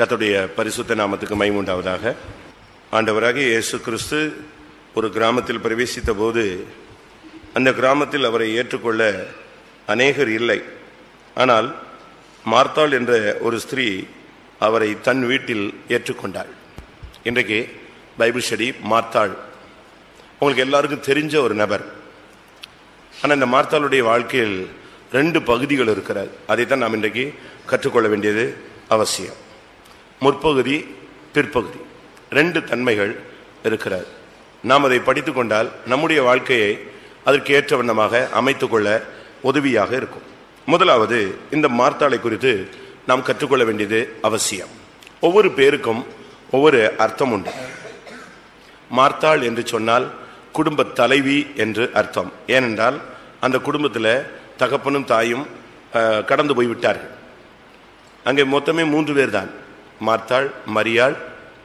கர்த்தருடைய பரிசுத்த நாமத்துக்கு மகிமை உண்டாவதாக ஆண்டவராகிய இயேசு கிறிஸ்து ஒரு கிராமத்தில் பிரவேசித்த போது அந்த கிராமத்தில் அவரை ஏற்றுக்கொள்ள அநேகர் இல்லை ஆனால் மார்த்தாள் என்ற ஒரு ஸ்திரீ அவரை தன் வீட்டில் ஏற்றுக்கொண்டாள் இன்றைக்கு பைபிள் ஸ்டடி மார்த்தாள் உங்களுக்கு எல்லாருக்கும் தெரிஞ்ச ஒரு நபர் ஆனால் இந்த மார்த்தாளுடைய வாழ்க்கையில் ரெண்டு பகுதிகள் இருக்கிறது அதைத்தான் நாம் இன்றைக்கு கற்றுக்கொள்ள வேண்டியது அவசியம் முற்பகுதி பிற்பகுதி ரெண்டு தன்மைகள் இருக்கிறது நாம் அதை படித்து கொண்டால் நம்முடைய வாழ்க்கையை அதற்கு ஏற்ற வண்ணமாக அமைத்துக்கொள்ள உதவியாக இருக்கும் முதலாவது இந்த மார்த்தாளை குறித்து நாம் கற்றுக்கொள்ள வேண்டியது அவசியம் ஒவ்வொரு பேருக்கும் ஒவ்வொரு அர்த்தம் உண்டு மார்த்தாள் என்று சொன்னால் குடும்ப தலைவி என்று அர்த்தம் ஏனென்றால் அந்த குடும்பத்தில் தகப்பனும் தாயும் அஹ், கடந்து போய் விட்டார்கள் அங்கே மொத்தமே மூன்று பேர் தான் மார்த்தாள் மரியாள்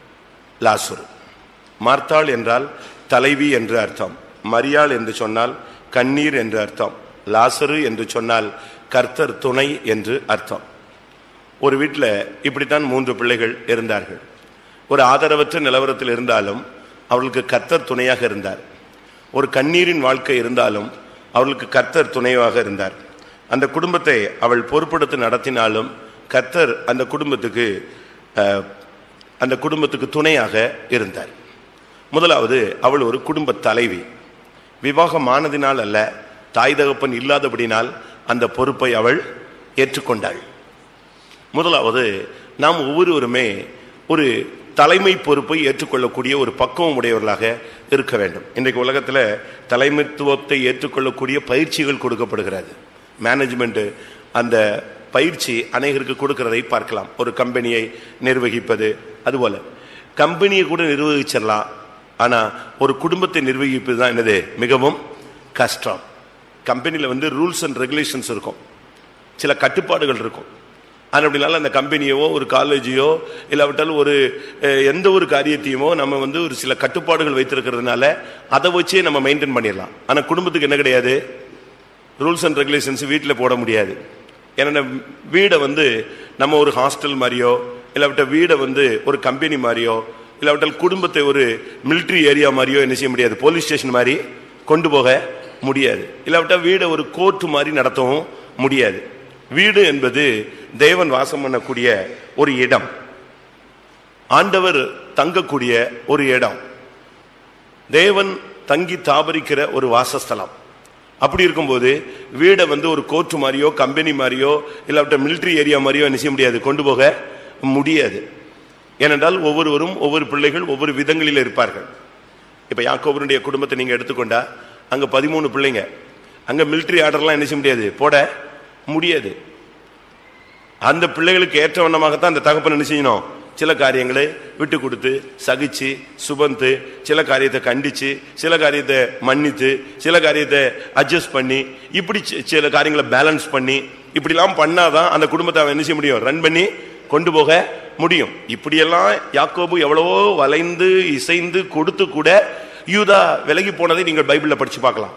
லாசுரு மார்த்தாள் என்றால் தலைவி என்று அர்த்தம் மரியாள் என்று சொன்னால் கண்ணீர் என்று அர்த்தம் லாசரு என்று சொன்னால் கர்த்தர் துணை என்று அர்த்தம் ஒரு வீட்டில் இப்படித்தான் மூன்று பிள்ளைகள் இருந்தார்கள் ஒரு ஆதரவற்ற நிலவரத்தில் இருந்தாலும் அவர்களுக்கு கர்த்தர் துணையாக இருந்தார் ஒரு கண்ணீரின் வாழ்க்கை இருந்தாலும் அவர்களுக்கு கர்த்தர் துணையாக இருந்தார் அந்த குடும்பத்தை அவள் பொறுப்படுத்தி நடத்தினாலும் கர்த்தர் அந்த குடும்பத்துக்கு அஹ், அந்த குடும்பத்துக்கு துணையாக இருந்தார் முதலாவது அவள் ஒரு குடும்ப தலைவி விவாகமானதினால் அல்ல தாய் தகப்பன் இல்லாதபடினால் அந்த பொறுப்பை அவள் ஏற்றுக்கொண்டாள் முதலாவது நாம் ஒவ்வொருவருமே ஒரு தலைமை பொறுப்பை ஏற்றுக்கொள்ளக்கூடிய ஒரு பக்குவம் உடையவர்களாக இருக்க வேண்டும் இன்றைக்கு உலகத்தில் தலைமைத்துவத்தை ஏற்றுக்கொள்ளக்கூடிய பயிற்சிகள் கொடுக்கப்படுகிறது மேனேஜ்மெண்ட் அந்த பயிற்சி அநேகருக்கு கொடுக்கிறதை பார்க்கலாம் ஒரு கம்பெனியை நிர்வகிப்பது அதுபோல கம்பெனியை கூட நிர்வகிச்சிடலாம் ஆனா ஒரு குடும்பத்தை நிர்வகிப்பது தான் என்னது மிகவும் கஷ்டம் கம்பெனியில் வந்து ரூல்ஸ் அண்ட் ரெகுலேஷன்ஸ் இருக்கும் சில கட்டுப்பாடுகள் இருக்கும் ஆனால் அப்படினால அந்த கம்பெனியவோ ஒரு காலேஜையோ இல்லாவிட்டாலும் ஒரு அஹ், எந்த ஒரு காரியத்தையுமோ நம்ம வந்து ஒரு சில கட்டுப்பாடுகள் வைத்திருக்கிறதுனால அதை வச்சே நம்ம மெயின்டைன் பண்ணிடலாம் ஆனால் குடும்பத்துக்கு என்ன கிடையாது ரூல்ஸ் அண்ட் ரெகுலேஷன்ஸ் வீட்டில் போட முடியாது ஏன்னா வீடை வந்து நம்ம ஒரு ஹாஸ்டல் மாதிரியோ இல்லாவிட்ட வீடை வந்து ஒரு கம்பெனி மாதிரியோ இல்லாவிட்டால் குடும்பத்தை ஒரு military ஏரியா மாதிரியோ என்ன செய்ய முடியாது போலீஸ் ஸ்டேஷன் மாதிரி கொண்டு போக முடியாது இல்லாவிட்டா வீடை ஒரு கோர்ட் மாதிரி நடத்தவும் முடியாது வீடு என்பது தேவன் வாசம் பண்ணக்கூடிய ஒரு இடம் ஆண்டவர் தங்கக்கூடிய ஒரு இடம் தேவன் தங்கி தாபரிக்கிற ஒரு வாசஸ்தலம் அப்படி இருக்கும்போது வீடை வந்து ஒரு கோர்ட் மாதிரியோ கம்பெனி மாதிரியோ இல்லாவிட்ட military ஏரியா மாதிரியோ என்ன செய்ய முடியாது கொண்டு போக முடியாது ஏனென்றால் ஒவ்வொருவரும் ஒவ்வொரு பிள்ளைகள் ஒவ்வொரு விதங்களில் இருப்பார்கள் இப்ப யாக்கோபருடைய குடும்பத்தை நீங்க எடுத்துக்கொண்டா அங்க பதிமூணு பிள்ளைங்க அங்க military ஆர்டர்லாம் என்ன செய்ய முடியாது போட முடியாது அந்த பிள்ளைகளுக்கு ஏற்ற வண்ணமாகத்தான் அந்த தகப்பன் என்ன செய்யணும் சில காரியங்களை விட்டு கொடுத்து சகிச்சு சுபந்து சில காரியத்தை கண்டிச்சு சில காரியத்தை மன்னித்து சில காரியத்தை அட்ஜஸ்ட் பண்ணி இப்படி சி- சில காரியங்களை பேலன்ஸ் பண்ணி இப்படிலாம் பண்ணாதான் அந்த குடும்பத்தை அவன் என்ன செய்ய முடியும் ரன் பண்ணி கொண்டு போக முடியும் இப்படியெல்லாம் யாக்கோபு எவ்வளவோ வளைந்து இசைந்து கொடுத்து கூட யூதா விலகி போனதை நீங்கள் பைபிள்ல படிச்சு பார்க்கலாம்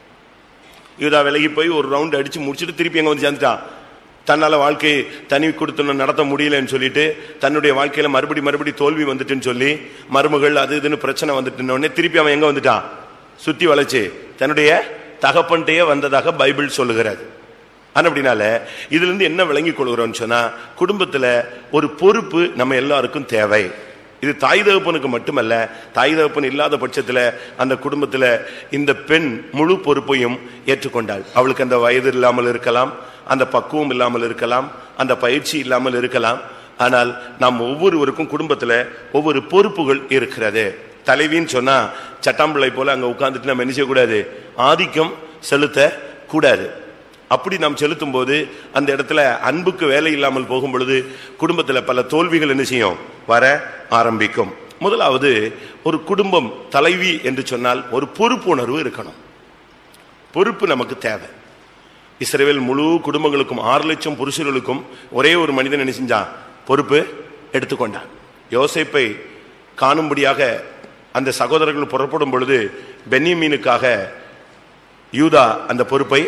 யூதா விலகி போய் ஒரு ரவுண்ட் அடிச்சு முடிச்சுட்டு திருப்பி அங்க வந்து சேர்ந்துட்டான் தன்னால வாழ்க்கை தனி கொடுத்து நடத்த முடியலன்னு சொல்லிட்டு தன்னுடைய வாழ்க்கையில மறுபடி மறுபடி தோல்வி வந்துட்டுன்னு சொல்லி மருமகள் அது இதுன்னு பிரச்சனை வந்துட்டுன உடனே திருப்பி அவன் எங்க வந்துட்டான் சுத்தி வளைச்சு தன்னுடைய தகப்பன்ட்டையே வந்ததாக பைபிள் சொல்லுகிறது ஆனா அப்படினால இதுல இருந்து என்ன விளங்கி கொள்கிறோம்னு சொன்னா குடும்பத்துல ஒரு பொறுப்பு நம்ம எல்லாருக்கும் தேவை இது தாய் தகப்பனுக்கு மட்டுமல்ல தாய் தகப்பன் இல்லாத பட்சத்துல அந்த குடும்பத்துல இந்த பெண் முழு பொறுப்பையும் ஏற்றுக்கொண்டாள் அவளுக்கு அந்த வயது இல்லாமல் இருக்கலாம் அந்த பக்குவம் இல்லாமல் இருக்கலாம் அந்த பயிற்சி இல்லாமல் இருக்கலாம் ஆனால் நாம் ஒவ்வொருவருக்கும் குடும்பத்துல ஒவ்வொரு பொறுப்புகள் இருக்கிறது தலைவின்னு சொன்னா சட்டாம்பிள்ளை போல அங்க உட்கார்ந்துட்டு நம்ம என்ன செய்யக்கூடாது ஆதிக்கம் செலுத்த கூடாது அப்படி நாம் செலுத்தும் போது அந்த இடத்துல அன்புக்கு வேலை இல்லாமல் போகும் பொழுது குடும்பத்தில் பல தோல்விகள் என்ன செய்யும் வர ஆரம்பிக்கும் முதலாவது ஒரு குடும்பம் தலைவி என்று சொன்னால் ஒரு பொறுப்புணர்வு இருக்கணும் பொறுப்பு நமக்கு தேவை இஸ்ரேல் முழு குடும்பங்களுக்கும் ஆறு லட்சம் புருஷர்களுக்கும் ஒரே ஒரு மனிதன் என்ன செஞ்சான் பொறுப்பு எடுத்துக்கொண்டான் யோசேப்பை காணும்படியாக அந்த சகோதரர்கள் புறப்படும் பொழுது பென்னிமீனுக்காக யூதா அந்த பொறுப்பை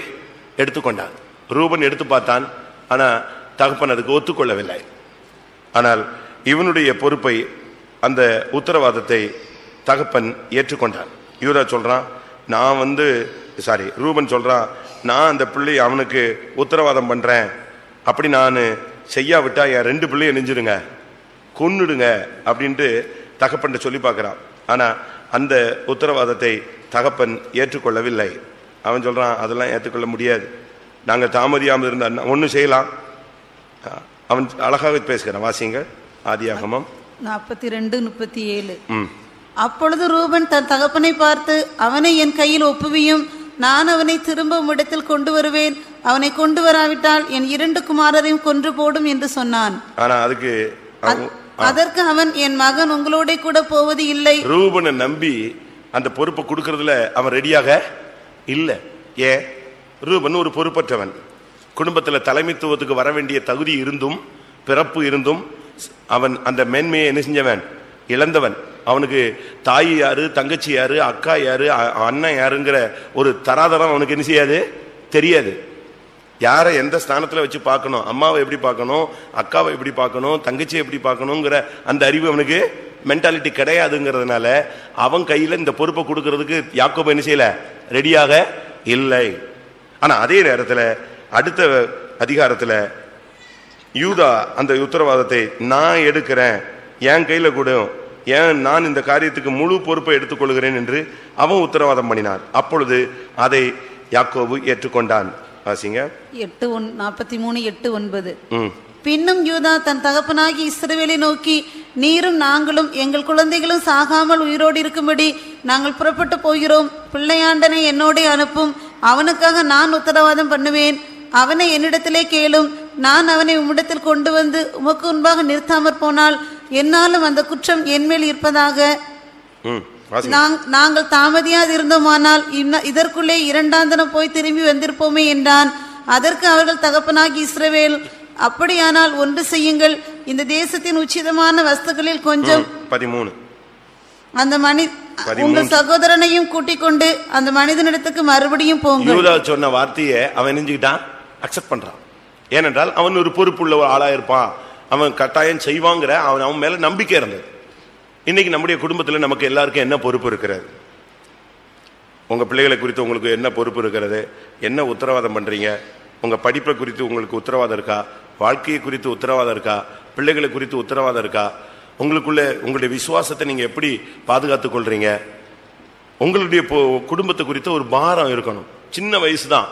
எடுத்துக்கொண்டான் ரூபன் எடுத்து பார்த்தான் ஆனா தகப்பன் அதுக்கு ஒத்துக்கொள்ளவில்லை ஆனால் இவனுடைய பொறுப்பை அந்த உத்தரவாதத்தை தகப்பன் ஏற்றுக்கொண்டான் யூதா சொல்றான் நான் வந்து சாரி ரூபன் சொல்றான் நான் அந்த பிள்ளை அவனுக்கு உத்தரவாதம் பண்றேன் அப்படி நான் செய்யாவிட்டா என் ரெண்டு பிள்ளைய நெஞ்சிருங்க கொன்னுடுங்க அப்படின்ட்டு தகப்பன் சொல்லி பார்க்கறான் ஆனா அந்த உத்தரவாதத்தை தகப்பன் ஏற்றுக்கொள்ளவில்லை அவன் சொல்றான் அதெல்லாம் ஏற்றுக்கொள்ள முடியாது நாங்க தாமதியாமல் இருந்த ஒன்றும் செய்யலாம் அவன் அழகாக பேசுகிறான் வாசிங்க ஆதியாகமம் நாற்பத்தி ரெண்டு முப்பத்தி ஏழு ம் அப்பொழுது ரூபன் தன் தகப்பனை பார்த்து அவனை என் கையில் ஒப்புவியும் நான் அவனை திரும்ப உம்மிடத்தில் கொண்டு வருவேன் அவனை கொண்டு வராவிட்டால் என் இரண்டு குமாரரையும் கொன்று போடும் என்று சொன்னான் ஆனா அதுக்கு அவன் அதற்கு அவன் என் மகன் உங்களோட கூட போவது இல்லை ரூபனை நம்பி அந்த பொறுப்பை கொடுக்கறதுல அவன் ரெடியாக இல்லை ஏன் ரூபன் ஒரு பொறுப்பற்றவன் குடும்பத்துல தலைமைத்துவத்துக்கு வர வேண்டிய தகுதி இருந்தும் பிறப்பு இருந்தும் அவன் அந்த மேன்மையை என்ன செஞ்சவன் இழந்தவன் அவனுக்கு தாய் யாரு தங்கச்சி யாரு அக்கா யாரு அ- அண்ணன் யாருங்கிற ஒரு தராதரம் அவனுக்கு என்ன செய்யாது தெரியாது யாரை எந்த ஸ்தானத்துல வச்சு பார்க்கணும் அம்மாவை எப்படி பார்க்கணும் அக்காவை எப்படி பார்க்கணும் தங்கச்சியை எப்படி பார்க்கணுங்கிற அந்த அறிவு அவனுக்கு மென்டாலிட்டி கிடையாதுங்கிறதுனால அவன் கையில இந்த பொறுப்பை கொடுக்கறதுக்கு யாக்கோபு என்ன செய்யல ரெடியாக இல்லை ஆனா அதே நேரத்துல அடுத்த அதிகாரத்துல யூதா அந்த உத்தரவாதத்தை நான் எடுக்கிறேன் என் கையில கொடும் ஏன் நான் இந்த காரியத்துக்கு முழு பொறுப்பை எடுத்துக்கொள்கிறேன் என்று அவன் உத்தரவாதம் பண்ணினான் அப்பொழுது அதை யாக்கோபு ஏற்றுக்கொண்டான் வாசிங்க எட்டு ஒன் நாற்பத்தி மூணு எட்டு ஒன்பது ம் பின்னும் யூதா தன் தகப்பனாகி இஸ்ரவேலை நோக்கி நீரும் நாங்களும் எங்கள் குழந்தைகளும் சாகாமல் உயிரோடு இருக்கும்படி நாங்கள் புறப்பட்டு போகிறோம் பிள்ளையாண்டனை என்னோடே அனுப்பும் அவனுக்காக நான் உத்தரவாதம் பண்ணுவேன் அவனை என்னிடத்திலே கேளும் நான் அவனை உம்மிடத்தில் கொண்டு வந்து உமக்கு முன்பாக நிறுத்தாமற் போனால் என்னாலும் அந்த குற்றம் என்மேல் இருப்பதாக ம் வாசிங்க நாங்- நாங்கள் தாமதியாது இருந்தோமானால் இன்ன- இதற்குள்ளே இரண்டாம் தினம் போய் திரும்பி வந்திருப்போமே என்றான் அதற்கு அவர்கள் தகப்பனாகி இஸ்ரவேல் அப்படியானால் ஒன்று செய்யுங்கள் இந்த தேசத்தின் உச்சிதமான வஸ்துக்களில் கொஞ்சம் பதிமூணு அந்த மனி பதிமூன்று. உங்கள் சகோதரனையும் கூட்டிக் கொண்டு அந்த மனிதனிடத்துக்கு மறுபடியும் போங்கள் யூதா சொன்ன வார்த்தையை அவன் நெஞ்சுக்கிட்டான் அக்செப்ட் பண்றான் ஏனென்றால் அவன் ஒரு பொறுப்புள்ள ஒரு ஆளா இருப்பான் அவன் கட்டாயம் செய்வாங்கிற அவன் அவன் மேல நம்பிக்கை இருந்தது இன்னைக்கு நம்முடைய குடும்பத்துல நமக்கு எல்லாருக்கும் என்ன பொறுப்பு இருக்கிறது உங்க பிள்ளைகளை குறித்து உங்களுக்கு என்ன பொறுப்பு இருக்கிறது என்ன உத்தரவாதம் பண்றீங்க உங்க படிப்பை குறித்து உங்களுக்கு உத்தரவாதம் இருக்கா வாழ்க்கையை குறித்து உத்தரவாதம் இருக்கா பிள்ளைகளை குறித்து உத்தரவாதம் இருக்கா உங்களுக்குள்ள உங்களுடைய விசுவாசத்தை நீங்க எப்படி பாதுகாத்துக் கொள்றீங்க உங்களுடைய பொ- குடும்பத்தை குறித்த ஒரு பாரம் இருக்கணும் சின்ன வயசு தான்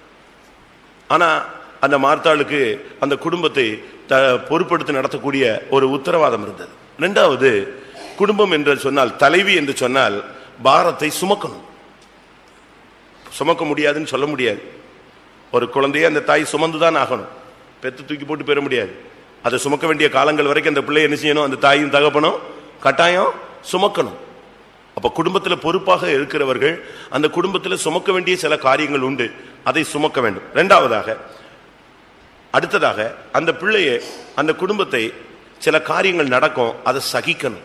ஆனா அந்த மார்த்தாளுக்கு அந்த குடும்பத்தை த பொறுப்படுத்தி நடத்தக்கூடிய ஒரு உத்தரவாதம் இருந்தது ரெண்டாவது குடும்பம் என்று சொன்னால் தலைவி என்று சொன்னால் பாரத்தை சுமக்கணும் சுமக்க முடியாதுன்னு சொல்ல முடியாது ஒரு குழந்தையை அந்த தாய் சுமந்துதான் ஆகணும் பெத்து தூக்கி போட்டு பெற முடியாது அதை சுமக்க வேண்டிய காலங்கள் வரைக்கும் அந்த பிள்ளை என்ன செய்யணும் அந்த தாயும் தகப்பனும் கட்டாயம் சுமக்கணும் அப்ப குடும்பத்துல பொறுப்பாக இருக்கிறவர்கள் அந்த குடும்பத்துல சுமக்க வேண்டிய சில காரியங்கள் உண்டு அதை சுமக்க வேண்டும் இரண்டாவதாக அடுத்ததாக அந்த பிள்ளையை அந்த குடும்பத்தை சில காரியங்கள் நடக்கும் அதை சகிக்கணும்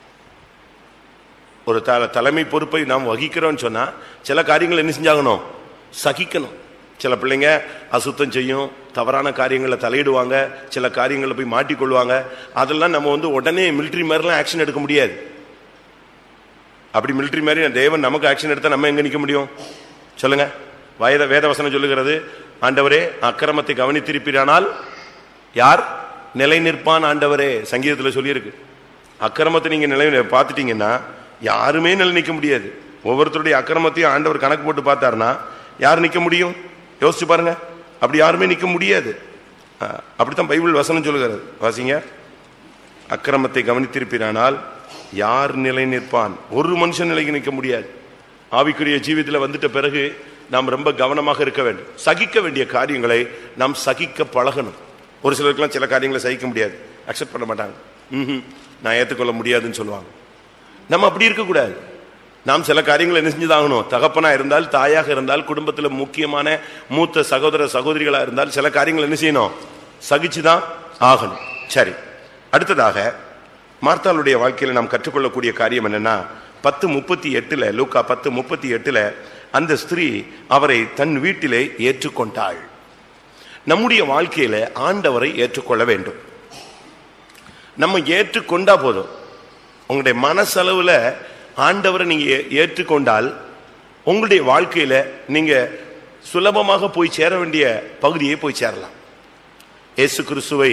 ஒரு த தலைமை பொறுப்பை நாம் வகிக்கிறோம்னு சொன்னா சில காரியங்கள் என்ன செஞ்சாகணும் சகிக்கணும் சில பிள்ளைங்க அசுத்தம் செய்யும் தவறான காரியங்களை தலையிடுவாங்க சில காரியங்களை போய் மாட்டிக்கொள்வாங்க அதெல்லாம் நம்ம வந்து உடனே மிலிட்ரி மாதிரிலாம் ஆக்ஷன் எடுக்க முடியாது அப்படி மிலிட்ரி மாதிரி தேவன் நமக்கு ஆக்ஷன் எடுத்தா நம்ம எங்க நிக்க முடியும் சொல்லுங்க வயத வேதவசனம் சொல்லுகிறது ஆண்டவரே அக்கிரமத்தை கவனித்திருப்பீரானால் யார் நிலை நிற்பான் ஆண்டவரே சங்கீதத்துல சொல்லியிருக்கு அக்கிரமத்தை நீங்க நிலை பார்த்துட்டீங்கன்னா யாருமே நிலை நிற்க முடியாது ஒவ்வொருத்தருடைய அக்கிரமத்தையும் ஆண்டவர் கணக்கு போட்டு பார்த்தாருன்னா யார் நிற்க முடியும் யோசிச்சு பாருங்க அப்படி யாருமே நிற்க முடியாது ஆ, அப்படித்தான் பைபிள் வசனம் சொல்லுகிறது வாசிங்க அக்கிரமத்தை கவனித்திருப்பீரானால் யார் நிலை நிற்பான் ஒரு மனுஷன் நிலைக்கு நிற்க முடியாது ஆவிக்குரிய ஜீவிதத்தில் வந்துட்ட பிறகு நாம் ரொம்ப கவனமாக இருக்க வேண்டும் சகிக்க வேண்டிய காரியங்களை நாம் சகிக்க பழகணும் ஒரு சிலருக்குலாம் சில காரியங்களை சகிக்க முடியாது அக்செப்ட் பண்ண மாட்டாங்க ம்ஹும், நான் ஏற்றுக்கொள்ள முடியாதுன்னு சொல்லுவாங்க நம்ம அப்படி இருக்கக்கூடாது நாம் சில காரியங்களை என்ன செஞ்சுதாகணும் தகப்பனா இருந்தால் தாயாக இருந்தால் குடும்பத்தில் முக்கியமான மூத்த சகோதர சகோதரிகளா இருந்தால் சில காரியங்கள் என்ன செய்யணும் சகிச்சுதான் ஆகணும் சரி அடுத்ததாக மார்த்தாளுடைய வாழ்க்கையில நாம் கற்றுக்கொள்ளக்கூடிய காரியம் என்னன்னா பத்து முப்பத்தி எட்டுல லூக்கா பத்து முப்பத்தி எட்டுல அந்த ஸ்திரீ அவரை தன் வீட்டிலே ஏற்றுக்கொண்டாள் நம்முடைய வாழ்க்கையில ஆண்டவரை ஏற்றுக்கொள்ள வேண்டும் நம்ம ஏற்றுக்கொண்டா போதும் உங்களுடைய மனசளவுல ஆண்டவரை நீங்க ஏ- ஏற்றுக்கொண்டால் உங்களுடைய வாழ்க்கையில நீங்க சுலபமாக போய் சேர வேண்டிய பகுதியை போய் சேரலாம் இயேசு கிறிஸ்துவை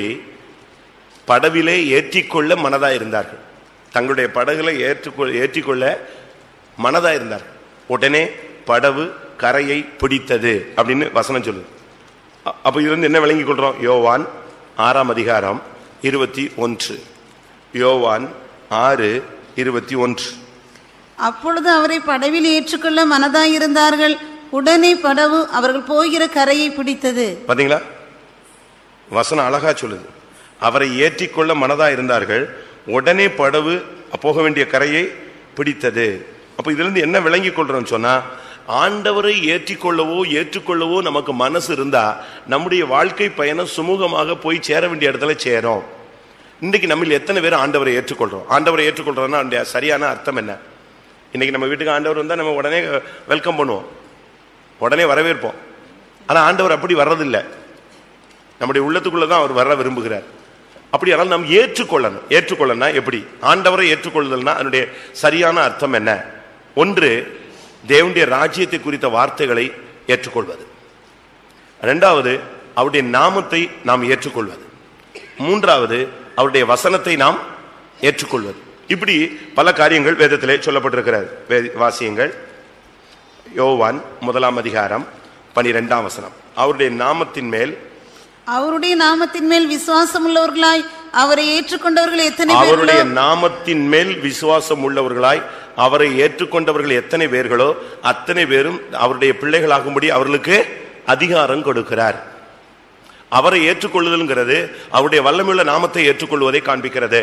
படவிலே ஏற்றிக்கொள்ள மனதா இருந்தார்கள் தங்களுடைய படகுகளை ஏற்றுக்கொள்ள ஏற்றிக்கொள்ள மனதா இருந்தார்கள் உடனே படவு கரையை பிடித்தது அப்படின்னு வசனம் சொல்லுது அ- அப்ப இதுல இருந்து என்ன விளங்கிக் கொள்றோம் யோவான் ஆறாம் அதிகாரம் இருபத்தி ஒன்று யோவான் ஆறு இருபத்தி ஒன்று அப்பொழுது அவரை படவில் ஏற்றுக்கொள்ள மனதாயிருந்தார்கள் உடனே படவு அவர்கள் போகிற கரையை பிடித்தது பாத்தீங்களா வசனம் அழகா சொல்லுது அவரை ஏற்றிக்கொள்ள மனதா இருந்தார்கள் உடனே படவு போக வேண்டிய கரையை பிடித்தது அப்ப இதுல இருந்து என்ன விளங்கி கொள்றோம் சொன்னா ஆண்டவரை ஏற்றிக்கொள்ளவோ ஏற்றுக்கொள்ளவோ நமக்கு மனசு இருந்தா நம்முடைய வாழ்க்கை பயணம் சுமூகமாக போய் சேர வேண்டிய இடத்துல சேரும் இன்னைக்கு நம்ம எத்தனை பேர் ஆண்டவரை ஏற்றுக்கொள்றோம் ஆண்டவரை ஏற்றுக்கொள்றோம்னா அந்த சரியான அர்த்தம் என்ன இன்னைக்கு நம்ம வீட்டுக்கு ஆண்டவர் வந்தா நம்ம உடனே வெல்கம் பண்ணுவோம் உடனே வரவேற்போம் ஆனா ஆண்டவர் அப்படி வர்றதில்லை நம்முடைய உள்ளத்துக்குள்ள தான் அவர் வர விரும்புகிறார் அப்படியானால் நாம் ஏற்றுக்கொள்ளணும் ஏற்றுக்கொள்ளனா எப்படி ஆண்டவரை ஏற்றுக்கொள்ளுதல்னா அதனுடைய சரியான அர்த்தம் என்ன ஒன்று தேவனுடைய ராஜ்யத்தை குறித்த வார்த்தைகளை ஏற்றுக்கொள்வது இரண்டாவது அவருடைய நாமத்தை நாம் ஏற்றுக்கொள்வது மூன்றாவது அவருடைய வசனத்தை நாம் ஏற்றுக்கொள்வது இப்படி பல காரியங்கள் வேதத்திலே சொல்லப்பட்டிருக்கிறது வே- வாசியங்கள் யோவான் முதலாம் அதிகாரம் பனிரெண்டாம் வசனம் அவருடைய நாமத்தின் மேல் அவருடைய நாமத்தின் மேல் விசுவாசம் உள்ளவர்களாய் அவரை ஏற்றுக்கொண்டவர்கள் எத்தனை அவருடைய பேர்களோ நாமத்தின் மேல் விசுவாசம் உள்ளவர்களாய் அவரை ஏற்றுக்கொண்டவர்கள் எத்தனை பேர்களோ அத்தனை பேரும் அவருடைய பிள்ளைகளாகும்படி அவர்களுக்கு அதிகாரம் கொடுக்கிறார் அவரை ஏற்றுக்கொள்ளுதல்ங்கிறது அவருடைய வல்லமையுள்ள நாமத்தை ஏற்றுக்கொள்வதை காண்பிக்கிறது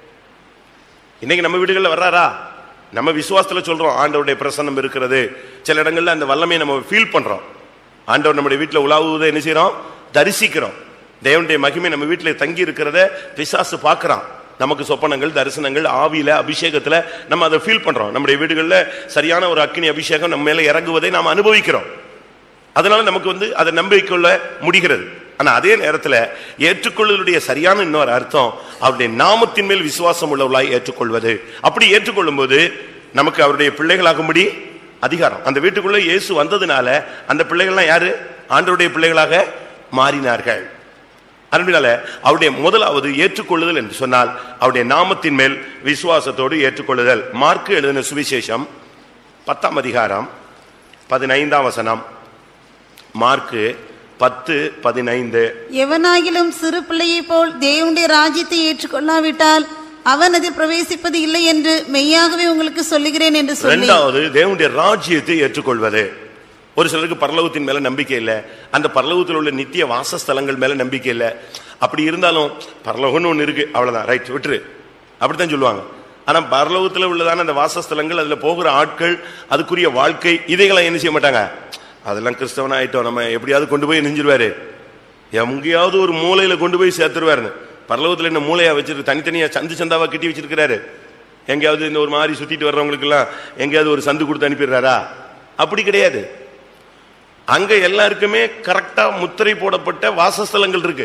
இன்னைக்கு நம்ம வீடுகளில் வர்றாரா நம்ம விசுவாசத்துல சொல்றோம் ஆண்டவருடைய பிரசன்னம் இருக்கிறது சில இடங்கள்ல அந்த வல்லமையை நம்ம ஃபீல் பண்றோம் ஆண்டவர் நம்முடைய வீட்டில் உலாவுவதை என்ன செய்றோம் தரிசிக்கிறோம் தேவனுடைய மகிமை நம்ம வீட்டில் தங்கி இருக்கிறத பிசாசு பார்க்கறான் நமக்கு சொப்பனங்கள் தரிசனங்கள் ஆவியில அபிஷேகத்துல நம்ம அதை ஃபீல் பண்றோம் நம்முடைய வீடுகளில் சரியான ஒரு அக்கினி அபிஷேகம் நம்ம மேல இறங்குவதை நாம் அனுபவிக்கிறோம் அதனால நமக்கு வந்து அதை நம்பிக்கொள்ள முடிகிறது ஆனா அதே நேரத்துல ஏற்றுக்கொள்வதுடைய சரியான இன்னொரு அர்த்தம் அவருடைய நாமத்தின் மேல் விசுவாசம் உள்ளவர்களாய் ஏற்றுக்கொள்வது அப்படி ஏற்றுக்கொள்ளும் போது நமக்கு அவருடைய பிள்ளைகளாகும்படி அதிகாரம் அந்த வீட்டுக்குள்ள இயேசு வந்ததுனால அந்த பிள்ளைகள்லாம் யாரு ஆண்டவருடைய பிள்ளைகளாக மாறினார்கள் அதனால அவருடைய முதலாவது ஏற்றுக்கொள்ளுதல் என்று சொன்னால் அவருடைய நாமத்தின் மேல் விசுவாசத்தோடு ஏற்றுக்கொள்ளுதல் மார்க்கு எழுதின சுவிசேஷம் பத்தாம் அதிகாரம் பதினைந்தாம் வசனம் மார்க்கு பத்து பதினைந்து எவனாகிலும் சிறு பிள்ளையைப் போல் தேவனுடைய ராஜ்யத்தை ஏற்றுக்கொள்ளாவிட்டால் அவன் அதில் பிரவேசிப்பது இல்லை என்று மெய்யாகவே உங்களுக்கு சொல்லுகிறேன் என்று சொல்லி இரண்டாவது தேவனுடைய ராஜ்யத்தை ஏற்றுக்கொள்வது ஒரு சிலருக்கு பரலோகத்தின் மேல நம்பிக்கை இல்லை அந்த பரலோகத்தில் உள்ள நித்திய வாசஸ்தலங்கள் மேல நம்பிக்கை இல்லை அப்படி இருந்தாலும் பரலோகம்னு ஒன்று இருக்கு அவ்வளவுதான் ரைட் விட்டுரு அப்படித்தான் சொல்லுவாங்க ஆனா பரலோகத்தில் உள்ளதான அந்த வாசஸ்தலங்கள் அதுல போகிற ஆட்கள் அதுக்குரிய வாழ்க்கை இதைகளை என்ன செய்ய மாட்டாங்க அதெல்லாம் கிறிஸ்தவனா ஆயிட்டோம் நம்ம எப்படியாவது கொண்டு போய் நெஞ்சிருவாரு எங்கேயாவது ஒரு மூலையில கொண்டு போய் சேர்த்துருவாருன்னு பரலோகத்துல என்ன மூலையா வச்சிருக்கு தனித்தனியா சந்து சந்தாவா கட்டி வச்சிருக்கிறாரு எங்கேயாவது இந்த ஒரு மாதிரி சுத்திட்டு வர்றவங்களுக்கு எல்லாம் எங்கேயாவது ஒரு சந்து கொடுத்து அனுப்பிடுறாரா அப்படி கிடையாது அங்க எல்லாருக்குமே கரெக்டா முத்திரை போடப்பட்ட வாசஸ்தலங்கள் இருக்கு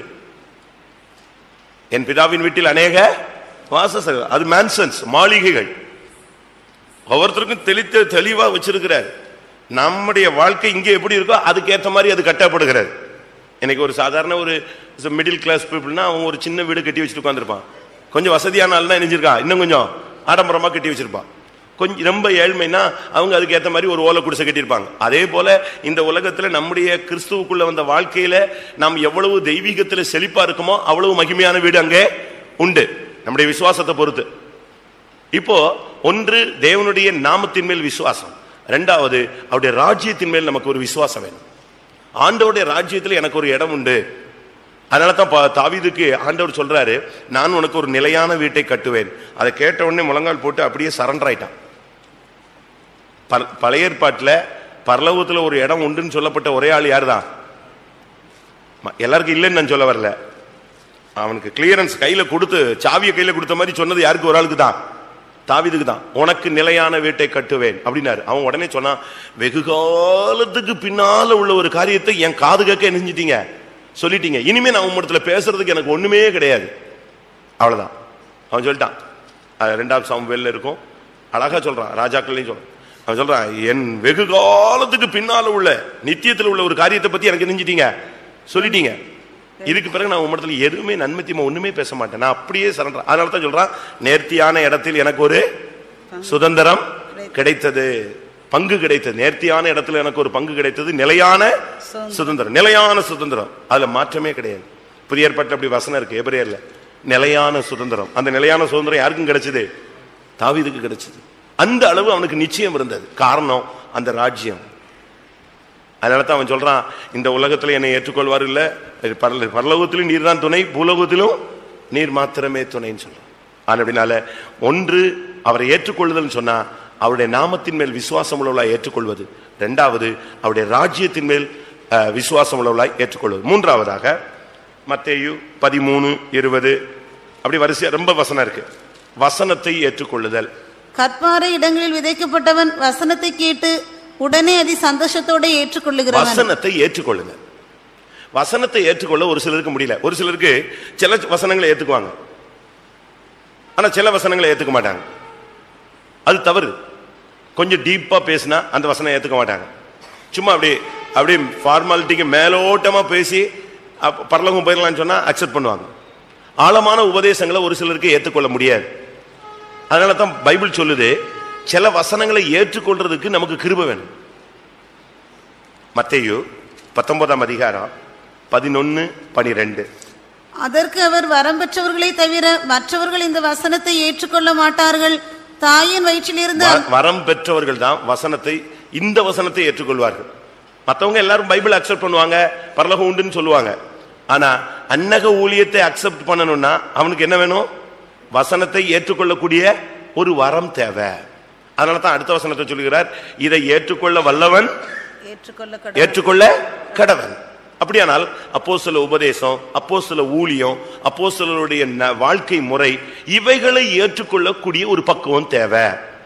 என் பிதாவின் வீட்டில் அநேக வாசஸ்தலங்கள் அது மேன்சன்ஸ் மாளிகைகள் ஒவ்வொருத்தருக்கும் தெளித்த தெளிவா வச்சிருக்கிறார் நம்முடைய வாழ்க்கை இங்க எப்படி இருக்கோ அதுக்கு ஏற்ற மாதிரி அது கட்டப்படுகிறது இன்னைக்கு ஒரு சாதாரண ஒரு மிடில் கிளாஸ் பீப்புள்னா அவன் ஒரு சின்ன வீடு கட்டி வச்சுட்டு உட்காந்துருப்பான் கொஞ்சம் வசதியான ஆள் தான் நினைச்சிருக்கான் இன்னும் கொஞ்சம் ஆடம்பரமா கட்டி வச்சிருப்பான் கொஞ்சம் ரொம்ப ஏழ்மைனா அவங்க அதுக்கு ஏற்ற மாதிரி ஒரு ஓலை குடிசை கட்டியிருப்பாங்க அதே போல இந்த உலகத்துல நம்முடைய கிறிஸ்துவுக்குள்ள வந்த வாழ்க்கையில நாம் எவ்வளவு தெய்வீகத்துல செழிப்பா இருக்குமோ அவ்வளவு மகிமையான வீடு அங்கே உண்டு நம்முடைய விசுவாசத்தை பொறுத்து இப்போ ஒன்று தேவனுடைய நாமத்தின் மேல் விசுவாசம் ரெண்டாவது அவருடைய ராஜ்யத்தின் மேல் நமக்கு ஒரு விசுவாசம் வேணும் ஆண்டவருடைய ராஜ்யத்தில் எனக்கு ஒரு இடம் உண்டு அதனால தான் பா- தாவீதுக்கு ஆண்டவர் சொல்றாரு நான் உனக்கு ஒரு நிலையான வீட்டை கட்டுவேன் அதை கேட்ட உடனே முழங்கால் போட்டு அப்படியே சரண்டர் ஆயிட்டான் பல- பழைய ஏற்பாட்டில் பரலோகத்தில் ஒரு இடம் உண்டுன்னு சொல்லப்பட்ட ஒரே ஆள் யார் தான் எல்லாருக்கும் இல்லைன்னு நான் சொல்ல வரல அவனுக்கு கிளியரன்ஸ் கையில கொடுத்து சாவியை கையில கொடுத்த மாதிரி சொன்னது யாருக்கு ஒரு ஆளுக்கு தான் தாவீதுக்கு தான் உனக்கு நிலையான வீட்டை கட்டுவேன் அப்படின்னாரு அவன் உடனே சொன்னான் வெகு காலத்துக்கு பின்னால உள்ள ஒரு காரியத்தை என் காது கேட்க என்ன செஞ்சிட்டீங்க சொல்லிட்டீங்க இனிமே நான் உம்மிடத்துல பேசுறதுக்கு எனக்கு ஒண்ணுமே கிடையாது அவ்வளவுதான் அவன் சொல்லிட்டான் அது ரெண்டாம் சாமுவேல்ல இருக்கும் அழகா சொல்றான் ராஜாக்கள்லையும் சொல்றான் அவன் சொல்றான் என் வெகு காலத்துக்கு பின்னால உள்ள நித்தியத்தில் உள்ள ஒரு காரியத்தை பத்தி எனக்கு நெஞ்சிட்டீங்க சொல்லிட்டீங்க இதுக்கு பிறகு நான் உம்மிடத்துல எதுவுமே நன்மை தீமை ஒண்ணுமே பேச மாட்டேன் நான் அப்படியே சரண்டர் அதனால தான் சொல்றான் நேர்த்தியான இடத்தில் எனக்கு ஒரு சுதந்திரம் கிடைத்தது பங்கு கிடைத்தது நேர்த்தியான இடத்துல எனக்கு ஒரு பங்கு கிடைத்தது நிலையான சுதந்திரம் நிலையான சுதந்திரம் அதுல மாற்றமே கிடையாது புதிய ஏற்பாட்டு அப்படி வசனம் இருக்கு எபிரேயர்ல நிலையான சுதந்திரம் அந்த நிலையான சுதந்திரம் யாருக்கும் கிடைச்சது தாவீதுக்கு கிடைச்சது அந்த அளவு அவனுக்கு நிச்சயம் இருந்தது காரணம் அந்த ராஜ்யம் அதனால தான் அவன் சொல்றான் இந்த உலகத்துல என்னை ஏற்றுக்கொள்வார் இல்ல இது பரல பரலோகத்திலும் நீர் தான் துணை பூலோகத்திலும் நீர் மாத்திரமே துணைன்னு சொல்றான் அப்படினால ஒன்று அவரை ஏற்றுக்கொள்ளுதல் சொன்னா அவருடைய நாமத்தின் மேல் விசுவாசம் உள்ளவளாய் ஏற்றுக்கொள்வது ரெண்டாவது அவருடைய ராஜ்யத்தின் மேல் அஹ், விசுவாசம் உள்ளவளாய் ஏற்றுக்கொள்வது மூன்றாவதாக மத்தேயு பதிமூணு இருபது அப்படி வரிசையா ரொம்ப வசனம் இருக்கு வசனத்தை ஏற்றுக்கொள்ளுதல் கற்பாறை இடங்களில் விதைக்கப்பட்டவன் வசனத்தை கேட்டு உடனே அதை சந்தோஷத்தோட ஏற்றுக்கொள்ளுகிறவன் வசனத்தை ஏற்றுக்கொள்ளுங்க வசனத்தை ஏற்றுக்கொள்ள ஒரு சிலருக்கு முடியல ஒரு சிலருக்கு சில வசனங்களை ஏத்துக்குவாங்க ஆனா சில வசனங்களை ஏத்துக்க மாட்டாங்க அது தவறு கொஞ்சம் டீப்பா பேசினா அந்த வசனம் ஏத்துக்க மாட்டாங்க சும்மா அப்படியே அப்படியே ஃபார்மாலிட்டிக்கு மேலோட்டமா பேசி அப்ப பரலோகம் போயிடலாம்னு சொன்னா அக்செப்ட் பண்ணுவாங்க ஆழமான உபதேசங்களை ஒரு சிலருக்கு ஏற்றுக்கொள்ள முடியாது அதனால தான் பைபிள் சொல்லுது சில வசனங்களை ஏற்றுக்கொள்றதுக்கு நமக்கு கிருபை வேணும் மத்தேயு பத்தொன்பதாம் அதிகாரம் பதினொன்னு பனிரெண்டு அதற்கு அவர் வரம் பெற்றவர்களே தவிர மற்றவர்கள் இந்த வசனத்தை ஏற்றுக்கொள்ள மாட்டார்கள் தாயின் வயிற்றிலிருந்து வ- வரம் பெற்றவர்கள் தான் வசனத்தை இந்த வசனத்தை ஏற்றுக்கொள்வார்கள் மத்தவங்க எல்லாரும் பைபிள் அக்செப்ட் பண்ணுவாங்க பரலோகம் உண்டுன்னு சொல்லுவாங்க ஆனா அன்னக ஊழியத்தை அக்செப்ட் பண்ணணும்னா அவனுக்கு என்ன வேணும் வசனத்தை ஏற்றுக்கொள்ளக்கூடிய ஒரு வரம் தேவை அதனால தான் அடுத்த வசனத்தை சொல்லுகிறார் இதை ஏற்றுக்கொள்ள வல்லவன் ஏற்றுக்கொள்ள ஏற்றுக்கொள்ள கடவன் அப்படியானால் அப்போ சில உபதேசம் அப்போ சில ஊழியம் அப்போ சிலருடைய வாழ்க்கை முறை இவைகளை ஏற்றுக்கொள்ளக்கூடிய ஒரு பக்குவம் தேவை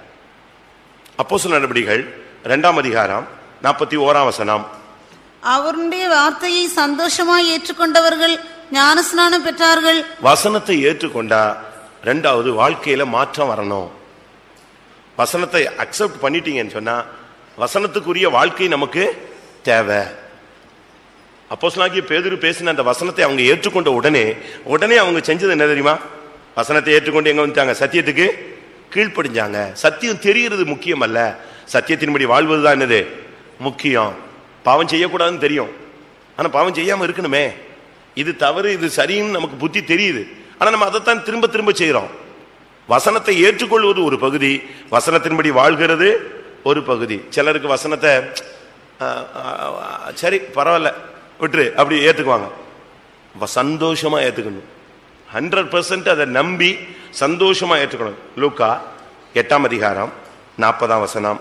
அப்போ சில நடவடிக்கைகள் இரண்டாம் அதிகாரம் நாற்பத்தி ஓராம் வசனம் அவருடைய வார்த்தையை சந்தோஷமாய் ஏற்றுக்கொண்டவர்கள் ஞானஸ்நானம் பெற்றார்கள் வசனத்தை ஏற்றுக்கொண்டா ரெண்டாவது வாழ்க்கையில மாற்றம் வரணும் வசனத்தை அக்செப்ட் பண்ணிட்டீங்கன்னு சொன்னா வசனத்துக்குரிய வாழ்க்கை நமக்கு தேவை அப்போஸ்தலனாகிய பேதுரு பேசின அந்த வசனத்தை அவங்க ஏற்றுக்கொண்ட உடனே உடனே அவங்க செஞ்சது என்ன தெரியுமா வசனத்தை ஏற்றுக்கொண்டு எங்க வந்துட்டாங்க சத்தியத்துக்கு கீழ்ப்படிஞ்சாங்க சத்தியம் தெரிகிறது முக்கியம் அல்ல சத்தியத்தின்படி வாழ்வதுதான் என்னது முக்கியம் பாவம் செய்யக்கூடாதுன்னு தெரியும் ஆனா பாவம் செய்யாம இருக்கணுமே இது தவறு இது சரின்னு நமக்கு புத்தி தெரியுது ஆனா நம்ம அதைத்தான் திரும்ப திரும்ப செய்றோம் வசனத்தை ஏற்றுக்கொள்வது ஒரு பகுதி வசனத்தின்படி வாழ்கிறது ஒரு பகுதி சிலருக்கு வசனத்தை ஆ, ஆ, ஆ, சரி பரவாயில்ல விட்டுரு அப்படி ஏத்துக்குவாங்க வ- சந்தோஷமா ஏத்துக்கணும் ஹண்ட்ரட் பர்சன்ட் அதை நம்பி சந்தோஷமா ஏற்றுக்கணும் லூக்கா எட்டாம் அதிகாரம் நாற்பதாம் வசனம்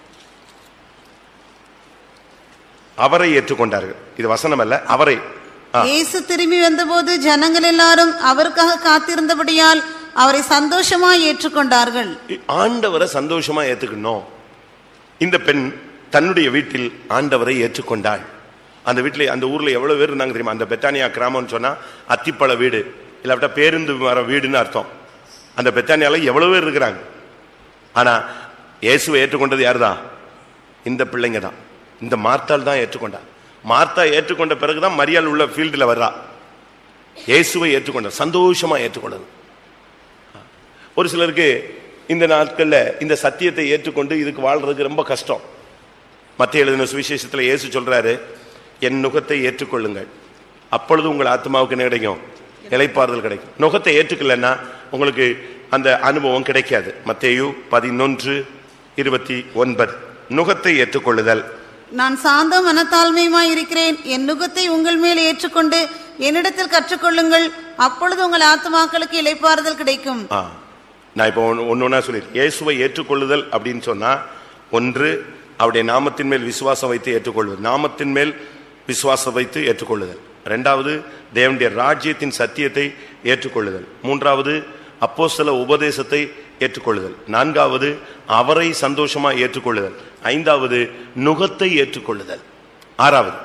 அவரை ஏற்றுக்கொண்டார்கள் இது வசனம் அல்ல அவரை ஆ. இயேசு திரும்பி வந்தபோது ஜனங்கள் எல்லாரும் அவருக்காக காத்திருந்தபடியால் அவரை சந்தோஷமாய் ஏற்றுக்கொண்டார்கள் ஆண்டவரை சந்தோஷமா ஏத்துக்கணும் இந்த பெண் தன்னுடைய வீட்டில் ஆண்டவரை ஏற்றுக்கொண்டாள் அந்த வீட்டில் அந்த ஊர்ல எவ்வளவு பேர் இருந்தாங்க தெரியுமா அந்த பெத்தானியா கிராமம்னு சொன்னா அத்திப்பழ வீடு இல்லாவிட்டா பேருந்து வர வீடுன்னு அர்த்தம் அந்த பெத்தானியால எவ்வளவு பேர் இருக்கிறாங்க ஆனா இயேசுவை ஏற்றுக்கொண்டது யாருதான் இந்த பிள்ளைங்க தான் இந்த மார்த்தாள் தான் ஏற்றுக்கொண்டா மார்த்தா ஏற்றுக்கொண்ட பிறகுதான் மரியாள் உள்ள ஃபீல்டில் வர்றா இயேசுவை ஏற்றுக்கொண்ட சந்தோஷமா ஏற்றுக்கொண்டது ஒரு சிலருக்கு இந்த நாட்கள்ல இந்த சத்தியத்தை ஏற்றுக்கொண்டு இதுக்கு வாழ்றதுக்கு ரொம்ப கஷ்டம் மத்திய எழுதின சுவிசேஷத்துல இயேசு சொல்றாரு என் நுகத்தை ஏற்றுக்கொள்ளுங்கள் அப்பொழுது உங்கள் ஆத்மாவுக்கு என்ன கிடைக்கும் இளைப்பாறுதல் கிடைக்கும் நுகத்தை ஏற்றுக்கலன்னா உங்களுக்கு அந்த அனுபவம் கிடைக்காது மத்தேயு பதினொன்று இருபத்தி ஒன்பது நுகத்தை ஏற்றுக்கொள்ளுதல் நான் சாந்த மனத்தாழ்மையுமாய் இருக்கிறேன் என் நுகத்தை உங்கள் மேல் ஏற்றுக்கொண்டு என்னிடத்தில் கற்றுக்கொள்ளுங்கள் அப்பொழுது உங்கள் ஆத்துமாக்களுக்கு இளைப்பாறுதல் கிடைக்கும் ஆ நான் இப்போ ஒன்று ஒன்றா சொல்லியிருக்கேன் இயேசுவை ஏற்றுக்கொள்ளுதல் அப்படின்னு சொன்னா ஒன்று அவருடைய நாமத்தின் மேல் விசுவாசம் வைத்து ஏற்றுக்கொள்வது நாமத்தின் மேல் விசுவாசம் வைத்து ஏற்றுக்கொள்ளுதல் ரெண்டாவது தேவனுடைய ராஜ்யத்தின் சத்தியத்தை ஏற்றுக்கொள்ளுதல் மூன்றாவது அப்போஸ்தல உபதேசத்தை ஏற்றுக்கொள்ளுதல் நான்காவது அவரை சந்தோஷமா ஏற்றுக்கொள்ளுதல் ஐந்தாவது நுகத்தை ஏற்றுக்கொள்ளுதல் ஆறாவது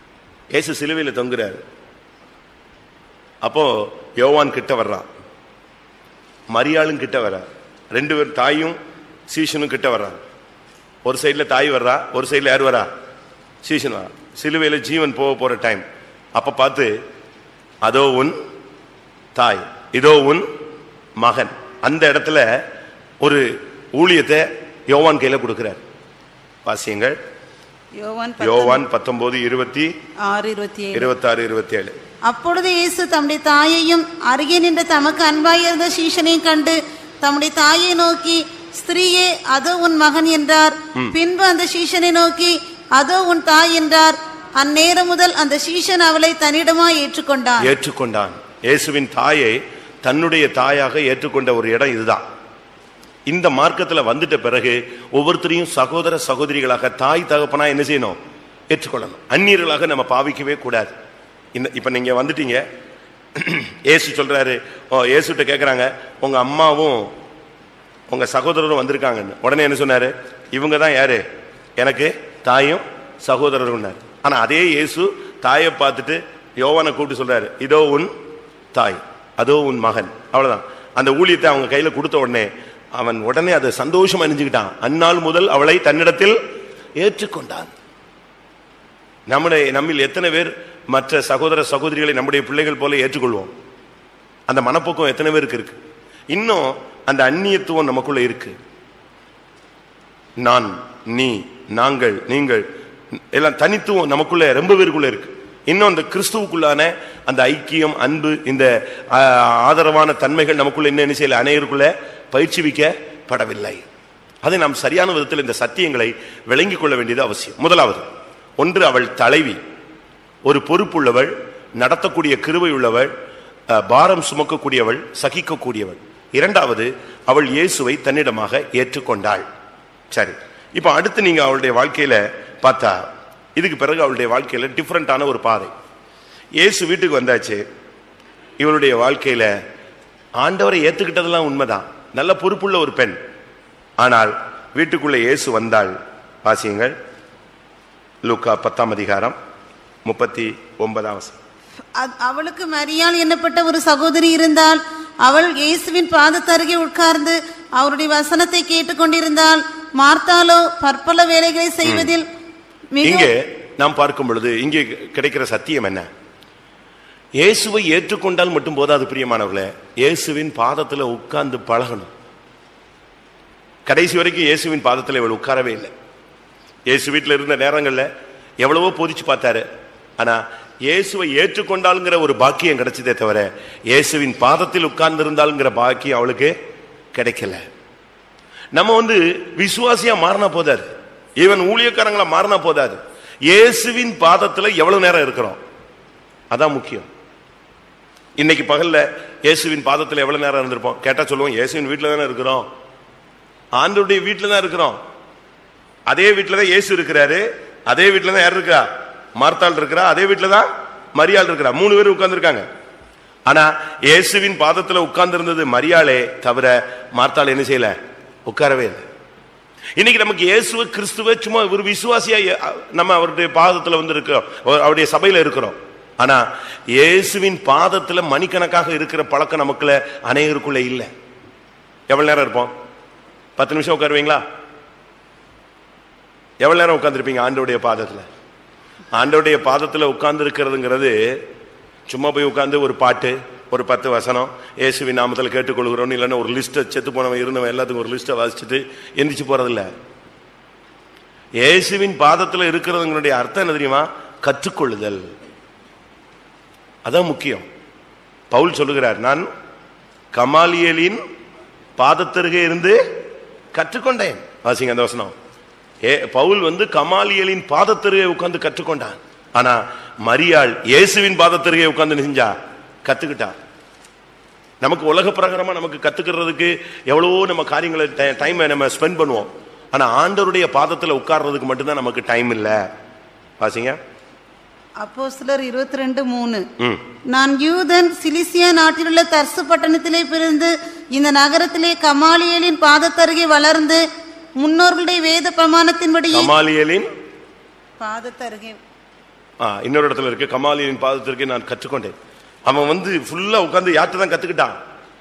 இயேசு சிலுவையில் தொங்குறாரு அப்போ யோவான் கிட்ட வர்றான் மரியாளும் கிட்ட வர ரெண்டு பேர் தாயும் சீஷனும் கிட்ட வர்றாங்க ஒரு சைடுல தாய் வர்றா ஒரு சைடுல யார் வரா சீஷன் வரா சிலுவையில ஜீவன் போக போற டைம் அப்ப பார்த்து அதோ உன் தாய் இதோ உன் மகன் அந்த இடத்துல ஒரு ஊழியத்தை யோவான் கையில கொடுக்கிறார் வாசியங்கள் யோவான் யோவான் பத்தொன்பது இருபத்தி ஆறு இருபத்தி ஏழு இருபத்தாறு இருபத்தி ஏழு அப்பொழுது இயேசு தம்முடைய தாயையும் அருகே நின்ற தமக்கு அன்பாயிருந்த சீஷனையும் கண்டு தம்முடைய தாயை நோக்கி ஸ்திரீயே அதோ உன் மகன் என்றார் பின்பு அந்த சீஷனை நோக்கி அதோ உன் தாய் என்றார் அந்நேரம் முதல் அந்த சீஷன் அவளை தன்னிடமாய் ஏற்றுக்கொண்டான் ஏற்றுக்கொண்டான் இயேசுவின் தாயை தன்னுடைய தாயாக ஏற்றுக்கொண்ட ஒரு இடம் இதுதான் இந்த மார்க்கத்துல வந்துட்ட பிறகு ஒவ்வொருத்தரையும் சகோதர சகோதரிகளாக தாய் தகப்பனா என்ன செய்யணும் ஏற்றுக்கொள்ளணும் அந்நியர்களாக நம்ம பாவிக்கவே கூடாது இந்த இப்ப நீங்க வந்துட்டீங்க இயேசு சொல்றாரு ஓ இயேசுட்ட கேக்குறாங்க உங்க அம்மாவும் உங்க சகோதரரும் வந்திருக்காங்கன்னு உடனே என்ன சொன்னாரு இவங்க தான் யாரு எனக்கு தாயும் சகோதரரும் ஆனா அதே இயேசு தாயை பார்த்துட்டு யோவானை கூப்பிட்டு சொல்றாரு இதோ உன் தாய் அதோ உன் மகன் அவ்வளவுதான் அந்த ஊழியத்தை அவங்க கையில கொடுத்த உடனே அவன் உடனே அதை சந்தோஷம் அணிஞ்சுக்கிட்டான் அந்நாள் முதல் அவளை தன்னிடத்தில் ஏற்றுக்கொண்டான் நம்முடைய நம்மில் எத்தனை பேர் மற்ற சகோதர சகோதரிகளை நம்முடைய பிள்ளைகள் போல ஏற்றுக்கொள்வோம் அந்த மனப்போக்கம் எத்தனை பேருக்கு இருக்கு இன்னும் அந்த அந்நியத்துவம் நமக்குள்ள இருக்கு நான் நீ நாங்கள் நீங்கள் எல்லாம் தனித்துவம் நமக்குள்ள ரொம்ப பேருக்குள்ள இருக்கு இன்னும் அந்த கிறிஸ்துவுக்குள்ளான அந்த ஐக்கியம் அன்பு இந்த ஆ, ஆதரவான தன்மைகள் நமக்குள்ள இன்னும் என்ன செய்யல அனைவருக்குள்ள பயிற்சிவிக்கப்படவில்லை அதை நாம் சரியான விதத்தில் இந்த சத்தியங்களை விளங்கிக் கொள்ள வேண்டியது அவசியம் முதலாவது ஒன்று அவள் தலைவி ஒரு பொறுப்புள்ளவள் நடத்தக்கூடிய கிருபை உள்ளவள் அஹ், பாரம் சுமக்கக்கூடியவள் சகிக்கக்கூடியவள் இரண்டாவது அவள் இயேசுவை தன்னிடமாக ஏற்றுக்கொண்டாள் சரி இப்போ அடுத்து நீங்க அவளுடைய வாழ்க்கையில பார்த்தா இதுக்கு பிறகு அவளுடைய வாழ்க்கையில டிஃப்ரெண்டான ஒரு பாதை இயேசு வீட்டுக்கு வந்தாச்சு இவளுடைய வாழ்க்கையில ஆண்டவரை ஏத்துக்கிட்டதெல்லாம் உண்மைதான் நல்ல பொறுப்புள்ள ஒரு பெண் ஆனால் வீட்டுக்குள்ள இயேசு வந்தாள் வாசியுங்கள் லூக்கா பத்தாம் அதிகாரம் முப்பத்தி ஒன்பதாம் வசனம். அ- அவளுக்கு மரியாள் என்னப்பட்ட ஒரு சகோதரி இருந்தால் அவள் இயேசுவின் பாதத்தருகே உட்கார்ந்து அவருடைய வசனத்தை கேட்டுக்கொண்டிருந்தாள் மார்த்தாலோ பற்பல வேலைகளை செய்வதில் இங்கே மிகவும் நாம் பார்க்கும் பொழுது இங்கே கிடைக்கிற சத்தியம் என்ன இயேசுவை ஏற்றுக்கொண்டால் மட்டும் போதாது பிரியமானவர்களே இயேசுவின் பாதத்துல உட்கார்ந்து பழகணும் கடைசி வரைக்கும் இயேசுவின் பாதத்துல இவள் உட்காரவே இல்லை இயேசு வீட்டில் இருந்த நேரங்கள்ல எவ்வளவோ போதிச்சு பார்த்தாரு ஆனா இயேசுவை ஏற்றுக்கொண்டாளுங்கிற ஒரு பாக்கியம் கிடைச்சதே தவிர இயேசுவின் பாதத்தில் உட்கார்ந்திருந்தாளுங்கிற பாக்கியம் அவளுக்கு கிடைக்கல நம்ம வந்து விசுவாசியா மாறினா போதாது ஈவன் ஊழியக்காரங்களா மாறினா போதாது இயேசுவின் பாதத்துல எவ்வளவு நேரம் இருக்கிறோம் அதான் முக்கியம் இன்னைக்கு பகல்ல இயேசுவின் பாதத்துல எவ்வளவு நேரம் இருந்திருப்போம் கேட்டா சொல்லுவோம் இயேசுவின் வீட்டுல தானே இருக்கிறோம் ஆண்டவருடைய வீட்டுல தான் இருக்கிறோம் அதே வீட்டுல தான் இயேசு இருக்கிறாரு அதே வீட்டுல தான் யார் இருக்கா மார்த்தாள் இருக்கிறா அதே வீட்டுல தான் மரியாள் இருக்கிறா மூணு பேர் உட்கார்ந்திருக்காங்க ஆனா இயேசுவின் பாதத்துல உட்கார்ந்து இருந்தது மரியாளே தவிர மார்த்தாள் என்ன செய்யல உட்காரவே இல்லை இன்னைக்கு நமக்கு இயேசுவ கிறிஸ்துவ சும்மா ஒரு விசுவாசியா எ- நம்ம அவருடைய பாதத்துல வந்து இருக்கிறோம் அவர்- அவருடைய சபையில இருக்கிறோம் ஆனா இயேசுவின் பாதத்துல மணிக்கணக்காக இருக்கிற பழக்கம் நமக்குள்ள அநேகருக்குள்ள இல்ல எவ்வளவு நேரம் இருப்போம் பத்து நிமிஷம் உட்காருவீங்களா எவ்வளவு நேரம் உட்கார்ந்திருப்பீங்க ஆண்டோடைய பாதத்துல ஆண்டோடைய பாதத்துல உட்கார்ந்து இருக்கிறதுங்கிறது சும்மா போய் உட்கார்ந்து ஒரு பாட்டு ஒரு பத்து வசனம் இயேசுவின் நாமத்தில் கேட்டுக்கொள்கிறோம் இல்லைன்னா ஒரு லிஸ்ட்டை செத்து போனவன் இருந்தவன் எல்லாத்துக்கும் ஒரு லிஸ்ட்டை வாசிச்சுட்டு எந்திரிச்சு போறதில்ல இயேசுவின் பாதத்துல இருக்கிறதுங்களுடைய அர்த்தம் என்ன தெரியுமா கற்றுக்கொள்ளுதல் அதான் முக்கியம் பவுல் சொல்லுகிறார் நான் கமாலியலின் பாதத்தருகே இருந்து கற்றுக்கொண்டேன் வாசிங்க அந்த வசனம் ஏ பவுல் வந்து கமாலியலின் பாதத்தருகே உட்கார்ந்து கற்றுக்கொண்டான் ஆனா மரியாள் இயேசுவின் பாதத்தருகே உட்கார்ந்து செஞ்சா கத்துக்கிட்டா நமக்கு உலக பிரகாரமா நமக்கு கத்துக்கிறதுக்கு எவ்வளவோ நம்ம காரியங்களை டைம் நம்ம ஸ்பெண்ட் பண்ணுவோம் ஆனா ஆண்டவருடைய பாதத்துல உட்கார்றதுக்கு மட்டும்தான் நமக்கு டைம் இல்ல வாசிங்க அப்போ சிலர் இருபத்தி ரெண்டு மூணு ம் நான் யூதன் சிலிசியா நாட்டிலுள்ள தர்சு பட்டணத்திலே பிறந்து இந்த நகரத்திலே கமாலியலின் பாதத்தருகே வளர்ந்து முன்னோர்களுடைய வேத பிரமாணத்தின்படி கமாலியலின் பாதத்தருகே ஆ, இன்னொரு இடத்துல இருக்கு கமாலியின் பாதத்திற்கு நான் கற்றுக்கொண்டேன் அவன் வந்து ஃபுல்லா உட்கார்ந்து யார்கிட்ட தான் கத்துக்கிட்டான்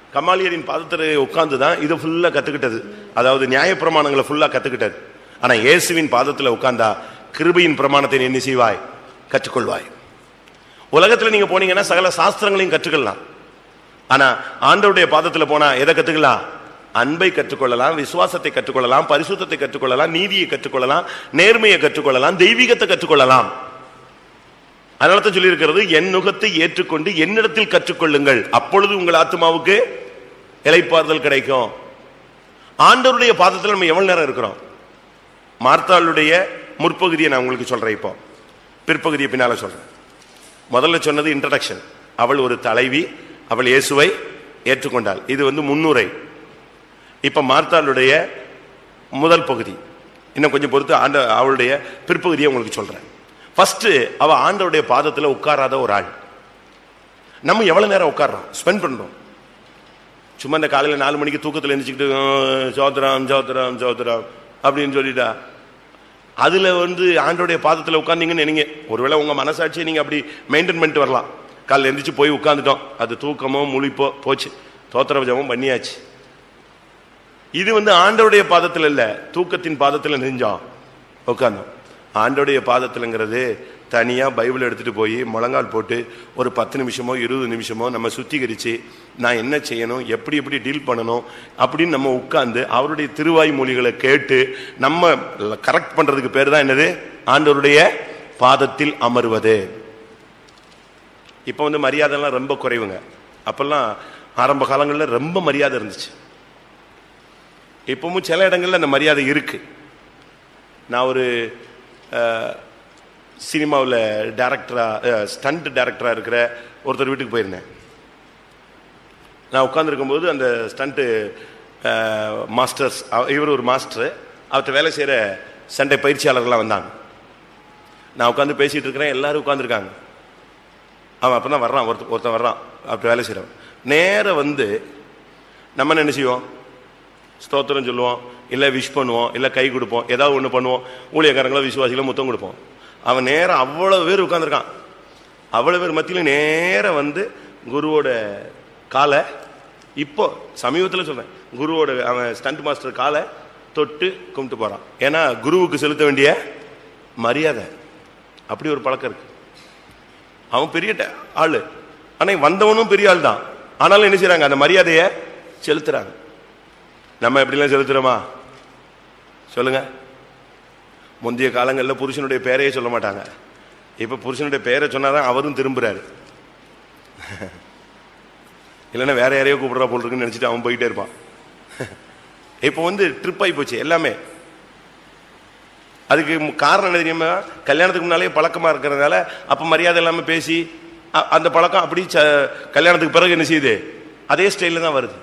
கமாலியரின் பாதத்தில் உட்கார்ந்து தான் இதை ஃபுல்லா கத்துக்கிட்டது அதாவது நியாயப்பிரமாணங்களை ஃபுல்லா கத்துக்கிட்டது ஆனா இயேசுவின் பாதத்தில் உட்கார்ந்தா கிருபையின் பிரமாணத்தை நீ என்ன செய்வாய் கற்றுக்கொள்வாய் உலகத்துல நீங்க போனீங்கன்னா சகல சாஸ்திரங்களையும் கற்றுக்கலாம் ஆனா ஆண்டவருடைய பாதத்துல போனா எதை கத்துக்கலாம் அன்பை கற்றுக்கொள்ளலாம் விசுவாசத்தை கற்றுக்கொள்ளலாம் பரிசுத்தத்தை கற்றுக்கொள்ளலாம் நீதியை கற்றுக்கொள்ளலாம் நேர்மையை கற்றுக்கொள்ளலாம் தெய்வீகத்தை கற்றுக்கொள்ளலாம் அதனால தான் சொல்லியிருக்கிறது என் நுகத்தை ஏற்றுக்கொண்டு என்னிடத்தில் கற்றுக்கொள்ளுங்கள் அப்பொழுது உங்கள் ஆத்மாவுக்கு இலைப்பாறுதல் கிடைக்கும் ஆண்டவருடைய பாதத்தில் நம்ம எவ்வளவு நேரம் இருக்கிறோம் மார்த்தாளுடைய முற்பகுதியை நான் உங்களுக்கு சொல்றேன் இப்போ பிற்பகுதியை பின்னால சொல்றேன் முதல்ல சொன்னது இன்ட்ரடக்ஷன் அவள் ஒரு தலைவி அவள் இயேசுவை ஏற்றுக்கொண்டாள் இது வந்து முன்னுரை இப்ப மார்த்தாளுடைய முதல் பகுதி இன்னும் கொஞ்சம் பொறுத்து ஆண்ட அவளுடைய பிற்பகுதியை உங்களுக்கு சொல்றேன் ஃபர்ஸ்ட் அவ ஆண்டவருடைய பாதத்துல உட்காராத ஒரு ஆள் நம்ம எவ்வளவு நேரம் உட்கார்றோம் ஸ்பெண்ட் பண்றோம் சும்மா இந்த காலையில நாலு மணிக்கு தூக்கத்துல எழுந்திரிச்சுக்கிட்டு சோதராம் சோதராம் சோதராம் அப்படின்னு சொல்லிட்டா அதுல வந்து ஆண்டோடைய பாதத்துல உட்கார்ந்தீங்கன்னு நினைங்க ஒருவேளை உங்க மனசாட்சியை நீங்க அப்படி மெயின்டைன் பண்ணிட்டு வரலாம் காலைல எந்திரிச்சு போய் உட்கார்ந்துட்டோம் அது தூக்கமோ முழிப்போ போச்சு தோத்திர ஜபம் பண்ணியாச்சு இது வந்து ஆண்டவருடைய பாதத்துல இல்ல தூக்கத்தின் பாதத்துல நெஞ்சோம் உட்கார்ந்தோம் ஆண்டோடைய பாதத்துலங்கிறது தனியா பைபிள் எடுத்துட்டு போய் முழங்கால் போட்டு ஒரு பத்து நிமிஷமோ இருபது நிமிஷமோ நம்ம சுத்திகரிச்சு நான் என்ன செய்யணும் எப்படி எப்படி டீல் பண்ணணும் அப்படின்னு நம்ம உட்கார்ந்து அவருடைய திருவாய் மொழிகளை கேட்டு நம்ம கரெக்ட் பண்றதுக்கு பேர் தான் என்னது ஆண்டவருடைய பாதத்தில் அமர்வது இப்போ வந்து மரியாதைலாம் ரொம்ப குறைவுங்க அப்பெல்லாம் ஆரம்ப காலங்களில் ரொம்ப மரியாதை இருந்துச்சு இப்பவும் சில இடங்கள்ல அந்த மரியாதை இருக்கு நான் ஒரு சினிமாவில் டேரக்டரா ஸ்டண்ட் டேரக்டரா இருக்கிற ஒருத்தர் வீட்டுக்கு போயிருந்தேன் நான் உட்காந்துருக்கும்போது அந்த ஸ்டண்ட்டு மாஸ்டர்ஸ் இவர் ஒரு மாஸ்டர் அவர்கிட்ட வேலை செய்கிற சண்டை பயிற்சியாளர்கள்லாம் வந்தாங்க நான் உட்காந்து பேசிட்டு இருக்கிறேன் எல்லாரும் உட்காந்துருக்காங்க அவன் அப்போ தான் வர்றான் ஒருத்த ஒருத்தன் வர்றான் அப்படி வேலை செய்கிறவன் நேரா வந்து நம்ம என்ன செய்வோம் ஸ்தோத்திரம் சொல்லுவோம் இல்லை விஷ் பண்ணுவோம் இல்லை கை கொடுப்போம் ஏதாவது ஒன்று பண்ணுவோம் ஊழியக்காரங்களோ விசுவாசிகளோ முத்தம் கொடுப்போம் அவன் நேரம் அவ்வளோ பேர் உட்காந்துருக்கான் அவ்வளோ பேர் மத்தியில் நேரம் வந்து குருவோட காலை இப்போ சமீபத்தில் சொல்றேன் குருவோட அவன் ஸ்டண்ட் மாஸ்டர் காலை தொட்டு கும்பிட்டு போறான் ஏன்னா குருவுக்கு செலுத்த வேண்டிய மரியாதை அப்படி ஒரு பழக்கம் இருக்கு அவன் பெரிய ட- ஆளு ஆனா வந்தவனும் பெரிய ஆள் தான் ஆனாலும் என்ன செய்றாங்க அந்த மரியாதையை செலுத்துறாங்க நம்ம எப்படிலாம் செலுத்துறோமா சொல்லுங்க முந்தைய காலங்களில் புருஷனுடைய பேரையே சொல்ல மாட்டாங்க இப்ப புருஷனுடைய பேரை சொன்னாதான் அவரும் திரும்புறாரு இல்லைன்னா வேற யாரையோ கூப்பிடுறா போல் இருக்குன்னு நினைச்சிட்டு அவன் போயிட்டே இருப்பான் இப்போ வந்து ட்ரிப் ஆகி போச்சு எல்லாமே அதுக்கு மு- காரணம் என்ன தெரியுமா கல்யாணத்துக்கு முன்னாலே பழக்கமா இருக்கிறதுனால அப்ப மரியாதை இல்லாம பேசி அ- அந்த பழக்கம் அப்படி ச- கல்யாணத்துக்கு பிறகு என்ன செய்யுது அதே ஸ்டைல தான் வருது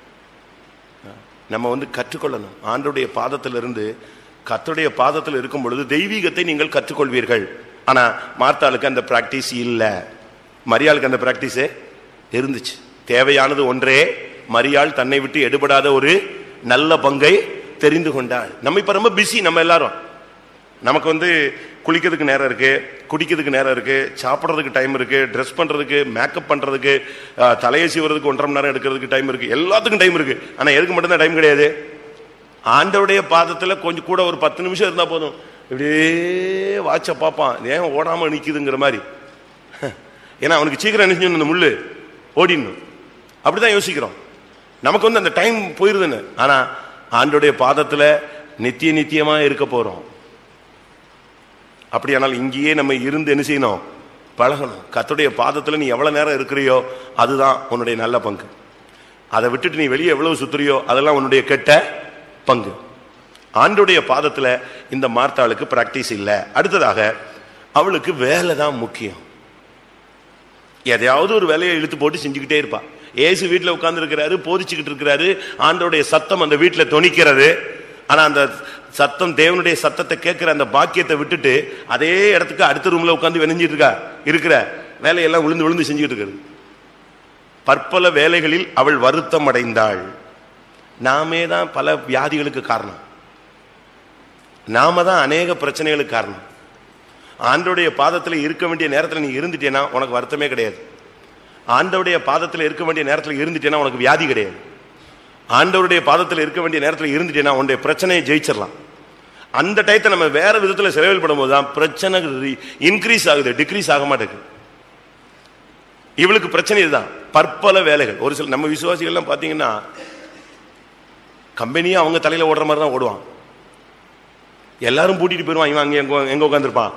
நம்ம வந்து கற்றுக்கொள்ளணும் ஆண்டுடைய பாதத்திலிருந்து கர்த்தருடைய பாதத்தில் இருக்கும் பொழுது தெய்வீகத்தை நீங்கள் கற்றுக்கொள்வீர்கள் ஆனா மார்த்தாளுக்கு அந்த பிராக்டிஸ் இல்ல மரியாளுக்கு அந்த பிராக்டிஸே இருந்துச்சு தேவையானது ஒன்றே மரியாள் தன்னை விட்டு எடுபடாத ஒரு நல்ல பங்கை தெரிந்து கொண்டாள் நம்ம இப்ப ரொம்ப பிஸி நம்ம எல்லாரும் நமக்கு வந்து குளிக்கிறதுக்கு நேரம் இருக்கு குடிக்கிறதுக்கு நேரம் இருக்கு சாப்பிட்றதுக்கு டைம் இருக்கு ட்ரெஸ் பண்றதுக்கு மேக்கப் பண்றதுக்கு அஹ், தலையை சீவுறதுக்கு ஒன்றரை மணி நேரம் எடுக்கிறதுக்கு டைம் இருக்கு எல்லாத்துக்கும் டைம் இருக்கு ஆனா எதுக்கு மட்டும்தான் டைம் கிடையாது ஆண்டவருடைய பாதத்துல கொஞ்சம் கூட ஒரு பத்து நிமிஷம் இருந்தா போதும் இப்படியே வாட்ச பார்ப்பான் ஏன் ஓடாம நிக்குதுங்கிற மாதிரி ஏன்னா அவனுக்கு சீக்கிரம் நினைச்சு அந்த முள்ளு ஓடிடணும் அப்படிதான் யோசிக்கிறோம் நமக்கு வந்து அந்த டைம் போயிருதுன்னு ஆனா ஆண்டோடைய பாதத்துல நித்திய நித்தியமா இருக்க போறோம் அப்படியானால் இங்கேயே நம்ம இருந்து என்ன செய்யணும் பழகணும் கர்த்தருடைய பாதத்துல நீ எவ்வளவு நேரம் இருக்கிறியோ அதுதான் உன்னுடைய நல்ல பங்கு அதை விட்டுட்டு நீ வெளியே எவ்வளவு சுத்துறியோ அதெல்லாம் உன்னுடைய கெட்ட பங்கு ஆண்டுடைய பாதத்துல இந்த மார்த்தாளுக்கு பிராக்டிஸ் இல்லை அடுத்ததாக அவளுக்கு வேலை தான் முக்கியம் எதையாவது ஒரு வேலையை இழுத்து போட்டு செஞ்சுக்கிட்டே இருப்பா ஏசு வீட்டுல உட்கார்ந்து இருக்கிறாரு போதிச்சுக்கிட்டு இருக்கிறாரு ஆண்டோடைய சத்தம் அந்த வீட்டுல தொனிக்கிறது ஆனா அந்த சத்தம் தேவனுடைய சத்தத்தை கேட்கிற அந்த பாக்கியத்தை விட்டுட்டு அதே இடத்துக்கு அடுத்த ரூம்ல உட்கார்ந்து வெனிஞ்சிட்டு இருக்கா இருக்கிற வேலையெல்லாம் விழுந்து விழுந்து செஞ்சுக்கிட்டு இருக்கிறது பற்பல வேலைகளில் அவள் வருத்தம் அடைந்தாள் நாமே தான் பல வியாதிகளுக்கு காரணம் நாம தான் அநேக பிரச்சனைகளுக்கு காரணம் ஆண்டோடைய பாதத்தில் இருக்க வேண்டிய நேரத்தில் நீ இருந்துட்டேன்னா உனக்கு வருத்தமே கிடையாது ஆண்டவருடைய பாதத்தில் இருக்க வேண்டிய நேரத்தில் இருந்துட்டேன்னா உனக்கு வியாதி கிடையாது ஆண்டவருடைய பாதத்தில் இருக்க வேண்டிய நேரத்தில் இருந்துட்டேன்னா உன்னுடைய பிரச்சனையை ஜெயிச்சிடலாம் அந்த டயத்தை நம்ம வேற விதத்தில் செலவில் போது தான் பிரச்சனை இன்க்ரீஸ் ஆகுது டிக்ரீஸ் ஆக மாட்டேங்குது இவளுக்கு பிரச்சனை இதுதான் பற்பல வேலைகள் ஒரு சில நம்ம விசுவாசிகள்லாம் பார்த்தீங்கன்னா கம்பெனியே அவங்க தலையில ஓடுற மாதிரி தான் ஓடுவான் எல்லாரும் பூட்டிட்டு போயிடுவான் இவன் அங்கே எங்க எங்க உட்காந்துருப்பான்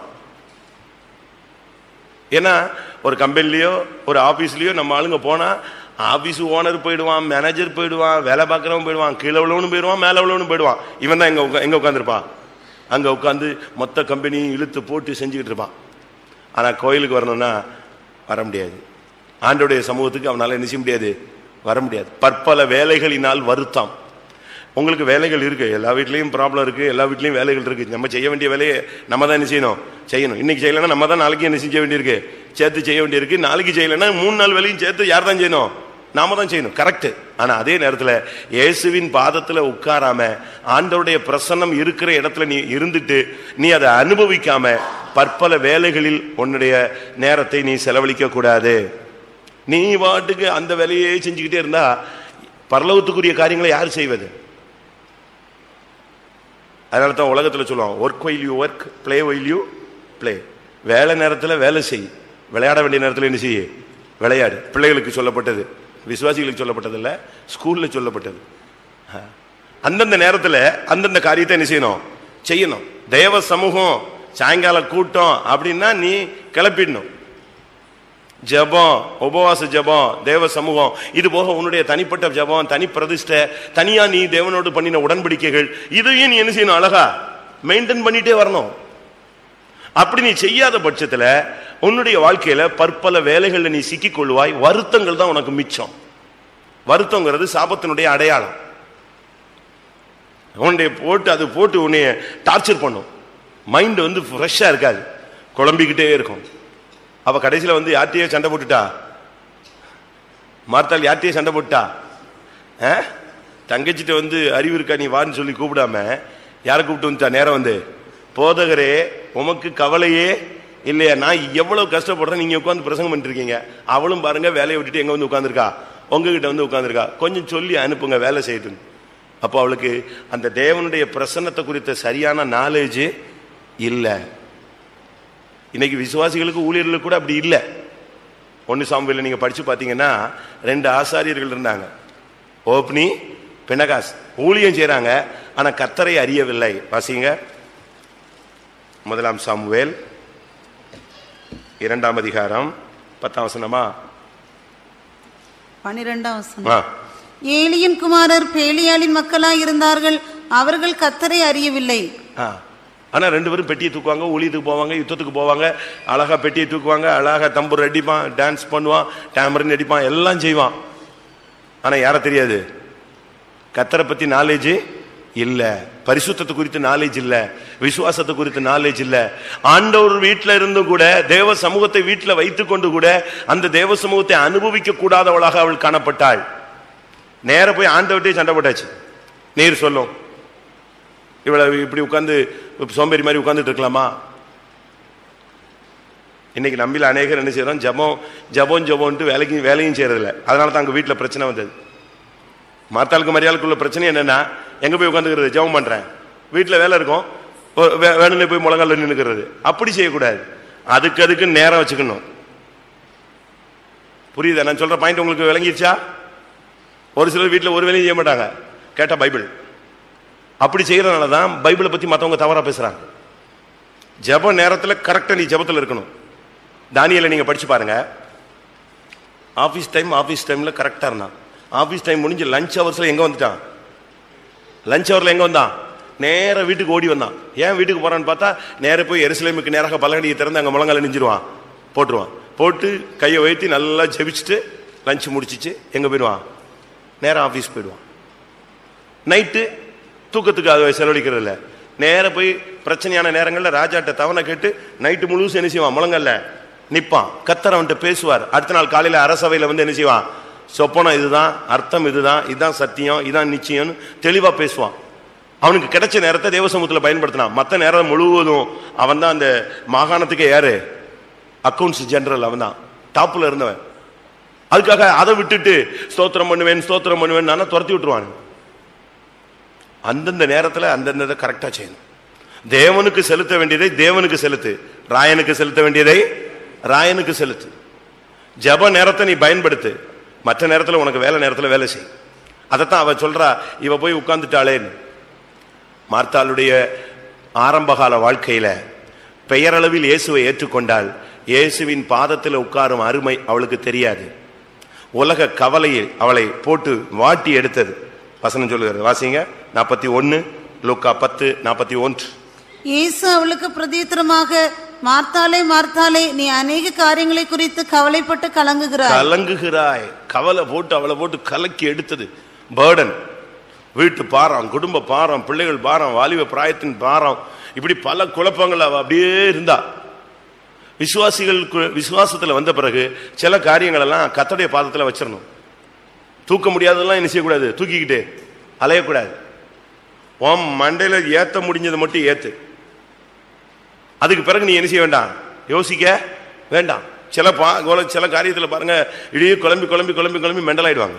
ஏன்னா ஒரு கம்பெனிலயோ ஒரு ஆபீஸ்லயோ நம்ம ஆளுங்க போனா ஆபீஸ் ஓனர் போயிடுவான் மேனேஜர் போயிடுவான் வேலை பார்க்குறவன் போயிடுவான் கீழே உள்ளவனும் போயிடுவான் மேலே உள்ளவனும் போயிடுவான் இவன் தான் எங்க உட்கா- எங்க உட்காந்துருப்பான் அங்க உட்காந்து மொத்த கம்பெனியும் இழுத்து போட்டு செஞ்சுக்கிட்டு இருப்பான் ஆனா கோயிலுக்கு வரணும்னா வர முடியாது ஆண்டோடைய சமூகத்துக்கு அவனால என்ன செய்ய முடியாது வர முடியாது பற்பல வேலைகளினால் வருத்தம் உங்களுக்கு வேலைகள் இருக்கு எல்லா வீட்லயும் ப்ராப்ளம் இருக்கு எல்லா வீட்லயும் வேலைகள் இருக்கு நம்ம செய்ய வேண்டிய வேலையை நம்ம தான் என்ன செய்யணும் செய்யணும் இன்னைக்கு செய்யலைன்னா நம்ம தான் நாளைக்கு என்ன செய்ய வேண்டியிருக்கு சேர்த்து செய்ய வேண்டியிருக்கு நாளைக்கு செய்யலைன்னா மூணு நாள் வேலையும் சேர்த்து யார் தான் செய்யணும் நாம தான் செய்யணும் கரெக்ட் ஆனா அதே நேரத்துல இயேசுவின் பாதத்துல உட்காராம ஆண்டவருடைய பிரசன்னம் இருக்கிற இடத்துல நீ இருந்துட்டு நீ அதை அனுபவிக்காம பற்பல வேலைகளில் உன்னுடைய நேரத்தை நீ செலவழிக்க கூடாது நீ வாட்டுக்கு அந்த வேலையே செஞ்சுக்கிட்டே இருந்தா பரலோகத்துக்குரிய காரியங்களை யார் செய்வது அதனால தான் உலகத்தில் சொல்லுவாங்க work while you work play while you play வேலை நேரத்தில் வேலை செய் விளையாட வேண்டிய நேரத்தில் என்ன செய்ய விளையாடு பிள்ளைகளுக்கு சொல்லப்பட்டது விசுவாசிகளுக்கு சொல்லப்பட்டது இல்ல ஸ்கூல்ல சொல்லப்பட்டது ஆ. அந்தந்த நேரத்தில் அந்தந்த காரியத்தை என்ன செய்யணும் செய்யணும் தேவ சமூகம் சாயங்கால கூட்டம் அப்படின்னா நீ கிளப்பிடணும் ஜெபம் உபவாச ஜெபம் தேவ சமூகம் இது போக உன்னுடைய தனிப்பட்ட ஜெபம் தனி பிரதிஷ்டை தனியா நீ தேவனோடு பண்ணின உடன்படிக்கைகள் இதையும் நீ என்ன செய்யணும் அழகா மெயின்டைன் பண்ணிட்டே வரணும் அப்படி நீ செய்யாத பட்சத்துல உன்னுடைய வாழ்க்கையில பற்பல வேலைகள்ல நீ சிக்கிக் கொள்வாய் வருத்தங்கள் தான் உனக்கு மிச்சம் வருத்தங்கிறது சாபத்தினுடைய அடையாளம் உன்னுடைய போட்டு அது போட்டு உன்னைய டார்ச்சர் பண்ணும் மைண்ட் வந்து ஃப்ரெஷ்ஷா இருக்காது குழம்பிக்கிட்டே இருக்கும் அவ கடைசியில வந்து யார்கிட்டயே சண்டை போட்டுட்டா மார்த்தாள் யார்கிட்டயே சண்டை போட்டுட்டா ஆ? தங்கச்சிட்ட வந்து அறிவு இருக்கா நீ வான்னு சொல்லி கூப்பிடாம யாரை கூப்பிட்டு வந்துட்டா நேரம் வந்து போதகரே உமக்கு கவலையே இல்லையா நான் எவ்வளவு கஷ்டப்படுறேன் நீங்க உட்காந்து பிரசங்கம் பண்ணிட்டு இருக்கீங்க அவளும் பாருங்க வேலையை விட்டுட்டு எங்க வந்து உட்காந்துருக்கா உங்ககிட்ட வந்து உட்காந்துருக்கா கொஞ்சம் சொல்லி அனுப்புங்க வேலை செய்யட்டும் அப்போ அவளுக்கு அந்த தேவனுடைய பிரசன்னத்தை குறித்த சரியான நாலேஜ் இல்லை இன்னைக்கு விசுவாசிகளுக்கு ஊழியர்களுக்கு கூட அப்படி இல்லை ஒன்று சாம்பியில் நீங்கள் படித்து பார்த்தீங்கன்னா ரெண்டு ஆசாரியர்கள் இருந்தாங்க ஓப்னி பினகாஸ் ஊழியம் செய்கிறாங்க ஆனால் கத்தரை அறியவில்லை வாசிங்க முதலாம் சாமுவேல் இரண்டாம் அதிகாரம் பத்தாம் வசனமா பனிரெண்டாம் வசனம் ஆ ஏலியின் குமாரர் பேலியாளின் மக்களாய் இருந்தார்கள் அவர்கள் கத்தரை அறியவில்லை ஆ ஆனா ரெண்டு பேரும் பெட்டியை தூக்குவாங்க ஊழியத்துக்கு போவாங்க யுத்தத்துக்கு போவாங்க அழகா பெட்டியை தூக்குவாங்க அழகா தம்பூர் அடிப்பான் டான்ஸ் பண்ணுவான் டேமரின் அடிப்பான் எல்லாம் செய்வான் ஆனா யார தெரியாது கத்தரை பத்தி நாலேஜ் இல்ல பரிசுத்தத்தை குறித்து நாலேஜ் இல்ல விசுவாசத்தை குறித்து நாலேஜ் இல்ல ஆண்டவர் வீட்டில் இருந்தும் கூட தேவ சமூகத்தை வீட்டில் வைத்துக் கொண்டு கூட அந்த தேவ சமூகத்தை அனுபவிக்க கூடாதவளாக அவள் காணப்பட்டாள் நேர போய் ஆண்டவர்கிட்டயே சண்டை போட்டாச்சு நீர் சொல்லும் இவ்வளவு இப்படி உட்கார்ந்து சோம்பேறி மாதிரி உட்கார்ந்துட்டு இருக்கலாமா இன்னைக்கு நம்பில அநேகர் என்ன செய்யறோம் ஜபம் ஜபம் ஜபம்ன்ட்டு வேலைக்கு வேலையும் செய்யறதில்ல அதனால தான் அங்க வீட்டுல பிரச்சனை வந்தது மாத்தாளுக்கு மரியாதைக்குள்ள பிரச்சனை என்னன்னா எங்க போய் உட்காந்துக்கிறது ஜெபம் பண்றேன் வீட்டுல வேலை இருக்கும் ஒரு வே- வேணும்னு போய் முழங்கால நின்னுக்கிறது அப்படி செய்யக்கூடாது அதுக்கு அதுக்கு நேரம் வச்சுக்கணும் புரியுதா நான் சொல்ற பாயிண்ட் உங்களுக்கு விளங்கிருச்சா ஒரு சிலர் வீட்டுல ஒரு வேலையும் செய்ய மாட்டாங்க கேட்டா பைபிள் அப்படி செய்யறதுனால தான் பைபிளை பத்தி மத்தவங்க தவறா பேசுறாங்க ஜெப நேரத்துல கரெக்டா நீ ஜெபத்துல இருக்கணும் தானியலை நீங்க படிச்சு பாருங்க ஆபீஸ் டைம் ஆபீஸ் டைம்ல கரெக்டா இருந்தான் ஆபீஸ் டைம் முடிஞ்சு லஞ்ச் ஹவர்ஸ்ல எங்க வந்துட்டான் லஞ்ச் ஹவர்ல எங்க வந்தான் நேரா வீட்டுக்கு ஓடி வந்தான் ஏன் வீட்டுக்கு போறான்னு பார்த்தா நேரா போய் எருசலேமுக்கு நேராக பலகடியை திறந்து அங்க முழங்கால நெஞ்சிருவான் போட்டுருவான் போட்டு கையை வைத்து நல்லா ஜெபிச்சுட்டு லஞ்ச் முடிச்சிச்சு எங்க போயிடுவான் நேரா ஆபீஸ் போயிடுவான் நைட்டு தூக்கத்துக்கு அதை செலவழிக்கிறது இல்ல நேரா போய் பிரச்சனையான நேரங்கள்ல ராஜாட்ட தவணை கேட்டு நைட்டு முழுசும் என்ன செய்வான் முழங்கல்ல நிப்பான் கத்தர் அவன்கிட்ட பேசுவார் அடுத்த நாள் காலையில அரசவையில வந்து என்ன செய்வான் சொப்பனம் இதுதான் அர்த்தம் இதுதான் இதுதான் சத்தியம் இதான் நிச்சயம்னு தெளிவா பேசுவான் அவனுக்கு கிடைச்ச நேரத்தை தேவசமூகத்துல பயன்படுத்தினான் மத்த நேரம் முழுவதும் அவன் தான் அந்த மாகாணத்துக்கு யாரு அக்கவுண்ட்ஸ் ஜெனரல் அவன் தான் டாப்ல இருந்தவன் அதுக்காக அதை விட்டுட்டு ஸ்தோத்திரம் பண்ணுவேன் ஸ்தோத்திரம் பண்ணுவேன் நானா துரத்தி விட்டுருவான் அந்தந்த நேரத்துல அந்தந்த கரெக்டா செய்யணும் தேவனுக்கு செலுத்த வேண்டியதை தேவனுக்கு செலுத்து ராயனுக்கு செலுத்த வேண்டியதை ராயனுக்கு செலுத்து ஜெப நேரத்தை நீ பயன்படுத்து மற்ற நேரத்துல உனக்கு வேலை நேரத்துல வேலை செய் அதைத்தான் அவ சொல்றா இவ போய் உட்கார்ந்துட்டாளேன்னு மார்த்தாளுடைய ஆரம்பகால வாழ்க்கையில பெயரளவில் இயேசுவை ஏற்றுக்கொண்டால் இயேசுவின் பாதத்தில் உட்காரும் அருமை அவளுக்கு தெரியாது உலக கவலையில் அவளை போட்டு வாட்டி எடுத்தது வசனம் சொல்லுகிறது வாசிங்க நாற்பத்தி ஒன்னு லூக்கா பத்து நாற்பத்தி ஒன்று இயேசு அவளுக்கு பிரதியுத்தரமாக மார்த்தாளே மார்த்தாளே நீ அநேக காரியங்களை குறித்து கவலைப்பட்டு கலங்குகிறாய் கலங்குகிறாய் கவலை போட்டு அவளை போட்டு கலக்கி எடுத்தது பேர்டன் வீட்டு பாரம் குடும்ப பாரம் பிள்ளைகள் பாரம் வாலிப பிராயத்தின் பாரம் இப்படி பல குழப்பங்கள் அவ அப்படியே இருந்தா விசுவாசிகள் விசுவாசத்துல வந்த பிறகு சில காரியங்கள் எல்லாம் கத்தடைய பாதத்துல வச்சிடணும் தூக்க முடியாததெல்லாம் என்ன செய்யக்கூடாது தூக்கிக்கிட்டு அலையக்கூடாது உன் மண்டையில ஏத்த முடிஞ்சதை மட்டும் ஏத்து அதுக்கு பிறகு நீ என்ன செய்ய வேண்டாம் யோசிக்க வேண்டாம் சில பா கோல- சில காரியத்துல பாருங்க இடையே குழம்பி குழம்பி குழம்பி குழம்பி மெண்டல் ஆயிடுவாங்க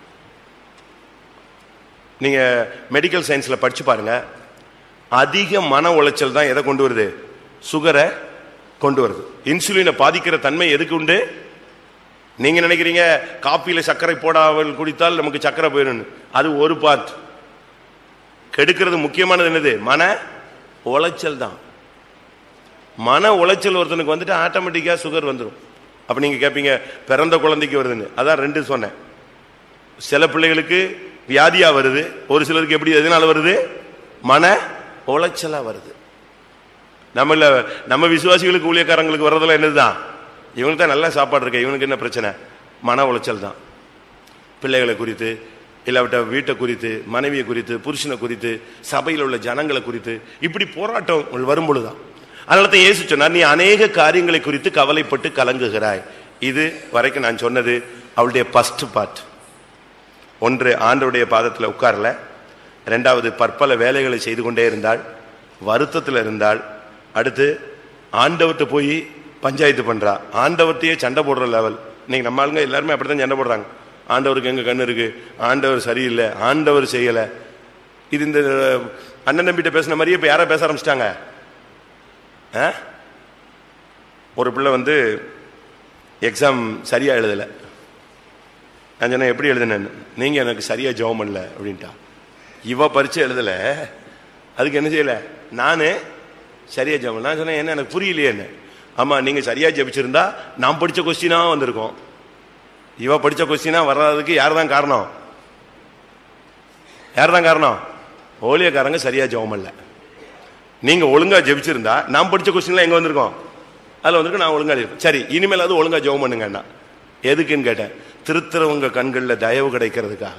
நீங்க மெடிக்கல் சயின்ஸ்ல படிச்சு பாருங்க அதிக மன உளைச்சல் தான் எதை கொண்டு வருது சுகரை கொண்டு வருது இன்சுலினை பாதிக்கிற தன்மை எதுக்கு உண்டு நீங்க நினைக்கிறீங்க காப்பியில சர்க்கரை போடாமல் குடித்தால் நமக்கு சர்க்கரை போயிடும் அது ஒரு பார்ட் கெடுக்கிறது முக்கியமானது என்னது மன உளைச்சல் தான் மன உளைச்சல் ஒருத்தனுக்கு வந்துட்டு ஆட்டோமேட்டிக்கா சுகர் வந்துடும் அப்ப நீங்க கேட்பீங்க பிறந்த குழந்தைக்கு வருதுன்னு அதான் ரெண்டு சொன்னேன் சில பிள்ளைகளுக்கு வியாதியா வருது ஒரு சிலருக்கு எப்படி எதனால வருது மன உளைச்சலா வருது நம்மள நம்ம விசுவாசிகளுக்கு ஊழியக்காரங்களுக்கு வர்றதெல்லாம் என்னதுதான் இவனுக்கு தான் நல்ல சாப்பாடு இருக்கு இவனுக்கு என்ன பிரச்சனை மன உளைச்சல் தான் பிள்ளைகளை குறித்து இல்லாவிட்ட வீட்டை குறித்து மனைவியை குறித்து புருஷனை குறித்து சபையில் உள்ள ஜனங்களை குறித்து இப்படி போராட்டம் வரும் பொழுதுதான் அதனால தான் இயேசு சொன்னார் நீ அநேக காரியங்களை குறித்து கவலைப்பட்டு கலங்குகிறாய் இது வரைக்கும் நான் சொன்னது அவளுடைய ஃபர்ஸ்ட் பார்ட் ஒன்று ஆண்டவருடைய பாதத்தில் உட்காரல ரெண்டாவது பற்பல வேலைகளை செய்து கொண்டே இருந்தாள் வருத்தத்தில் இருந்தாள் அடுத்து ஆண்டவர்கிட்ட போய் பஞ்சாயத்து பண்றா ஆண்டவர்கிட்டயே சண்டை போடுற லெவல் இன்னைக்கு நம்ம ஆளுங்க எல்லாருமே அப்படித்தான் சண்டை போடுறாங்க ஆண்டவருக்கு எங்க கண்ணு இருக்கு ஆண்டவர் சரியில்லை ஆண்டவர் செய்யல இது இந்த அண்ணன் நம்பிட்ட பேசின மாதிரியே இப்ப யாரா பேச ஆரம்பிச்சிட்டாங்க ஆ? ஒரு பிள்ளை வந்து எக்ஸாம் சரியா எழுதலை நான் சொன்னேன் எப்படி எழுதுனேன்னு நீங்க எனக்கு சரியா ஜெபம் பண்ணல அப்படின்ட்டா இவ பரிச்சை எழுதல அதுக்கு என்ன செய்யல நானு சரியா ஜெபம் நான் சொன்னேன் என்ன எனக்கு புரியலையே என்ன ஆமா நீங்க சரியா ஜெபிச்சிருந்தா நான் படிச்ச கொஸ்டினா வந்திருக்கோம் இவ படிச்ச கொஸ்டினா வர்றதுக்கு யார் தான் காரணம் யார் தான் காரணம் ஓலியக்காரங்க சரியா ஜெபம் பண்ணல நீங்க ஒழுங்கா ஜெபிச்சிருந்தா நான் படிச்ச கொஸ்டின்லாம் எங்க வந்திருக்கோம் அதுல வந்திருக்கு நான் ஒழுங்கா எழுதிருப்பேன் சரி இனிமேல் அது ஒழுங்கா ஜெபம் பண்ணுங்கண்ணா எதுக்குன்னு கேட்டேன் திருத்துறவங்க கண்கள்ல தயவு கிடைக்கிறதுக்காக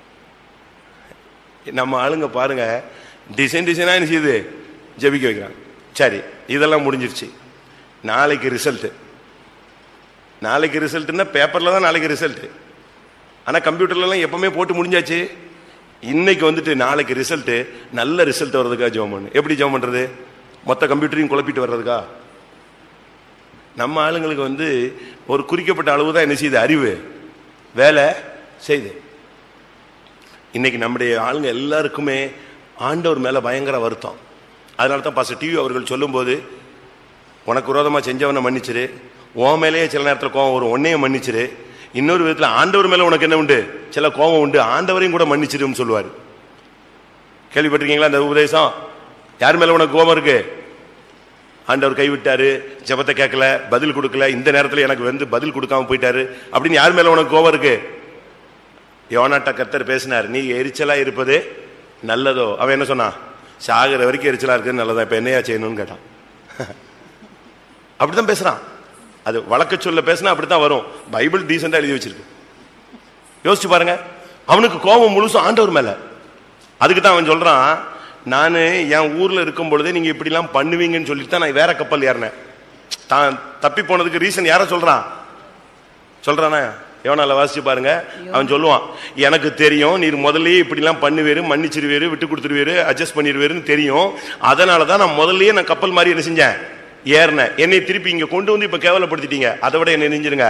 நம்ம ஆளுங்க பாருங்க டிசைன் டிசைனா என்ன செய்யுது ஜெபிக்க வைக்கிறாங்க சரி இதெல்லாம் முடிஞ்சிருச்சு நாளைக்கு ரிசல்ட் நாளைக்கு ரிசல்ட்னா பேப்பர்ல தான் நாளைக்கு ரிசல்ட் ஆனா கம்ப்யூட்டர்ல எல்லாம் எப்பவுமே போட்டு முடிஞ்சாச்சு இன்னைக்கு வந்துட்டு நாளைக்கு ரிசல்ட் நல்ல ரிசல்ட் வர்றதுக்கா ஜெபம் பண்ணு எப்படி ஜெபம் பண்றது மொத்த கம்ப்யூட்டரையும் குழப்பிட்டு வர்றதுக்கா நம்ம ஆளுங்களுக்கு வந்து ஒரு குறிக்கப்பட்ட அளவு தான் என்ன செய்யுது அறிவு வேலை செய்யுது இன்னைக்கு நம்முடைய ஆளுங்க எல்லாருக்குமே ஆண்டவர் மேல பயங்கர வருத்தம் அதனால தான் பாச டிவி அவர்கள் சொல்லும்போது உனக்கு விரோதமா செஞ்சவனை மன்னிச்சிரு உன் மேலேயே சில நேரத்தில் கோவம் வரும் உன்னையும் மன்னிச்சிரு இன்னொரு விதத்துல ஆண்டவர் மேல உனக்கு என்ன உண்டு சில கோவம் உண்டு ஆண்டவரையும் கூட மன்னிச்சிருன்னு சொல்லுவார் கேள்விப்பட்டிருக்கீங்களா அந்த உபதேசம் யார் மேல உனக்கு கோபம் இருக்கு ஆண்டவர் கைவிட்டாரு ஜெபத்தை கேட்கல பதில் கொடுக்கல இந்த நேரத்துல எனக்கு வந்து பதில் கொடுக்காம போயிட்டாரு அப்படின்னு யார் மேல உனக்கு கோபம் இருக்கு யோனாட்ட கர்த்தர் பேசினார் நீ எரிச்சலா இருப்பது நல்லதோ அவன் என்ன சொன்னான் சாகிற வரைக்கும் எரிச்சலா இருக்குது நல்லதா இப்ப என்னையா செய்யணும்னு கேட்டான் அப்படிதான் பேசுறான் அது வழக்க சொல்ல பேசினா அப்படித்தான் வரும் பைபிள் டீசெண்டா எழுதி வச்சிருக்கு யோசிச்சு பாருங்க அவனுக்கு கோபம் முழுசும் ஆண்டவர் மேல அதுக்கு தான் அவன் சொல்றான் நான் என் ஊர்ல இருக்கும் பொழுதே நீங்க இப்படிலாம் பண்ணுவீங்கன்னு சொல்லிட்டு தான் நான் வேற கப்பல் ஏறினேன் தான் தப்பி போனதுக்கு ரீசன் யார சொல்றான் சொல்றானா எவனால வாசிச்சு பாருங்க அவன் சொல்லுவான் எனக்கு தெரியும் நீர் முதல்லயே இப்படிலாம் பண்ணுவேரு மன்னிச்சிருவேரு விட்டு கொடுத்துருவேரு அட்ஜஸ்ட் பண்ணிடுவேருன்னு தெரியும் அதனால தான் நான் முதல்லயே நான் கப்பல் மாதிரி என்ன செஞ்சேன் ஏறினேன் என்னை திருப்பி இங்க கொண்டு வந்து இப்ப கேவலப்படுத்திட்டீங்க அதை விட என்ன நெஞ்சிருங்க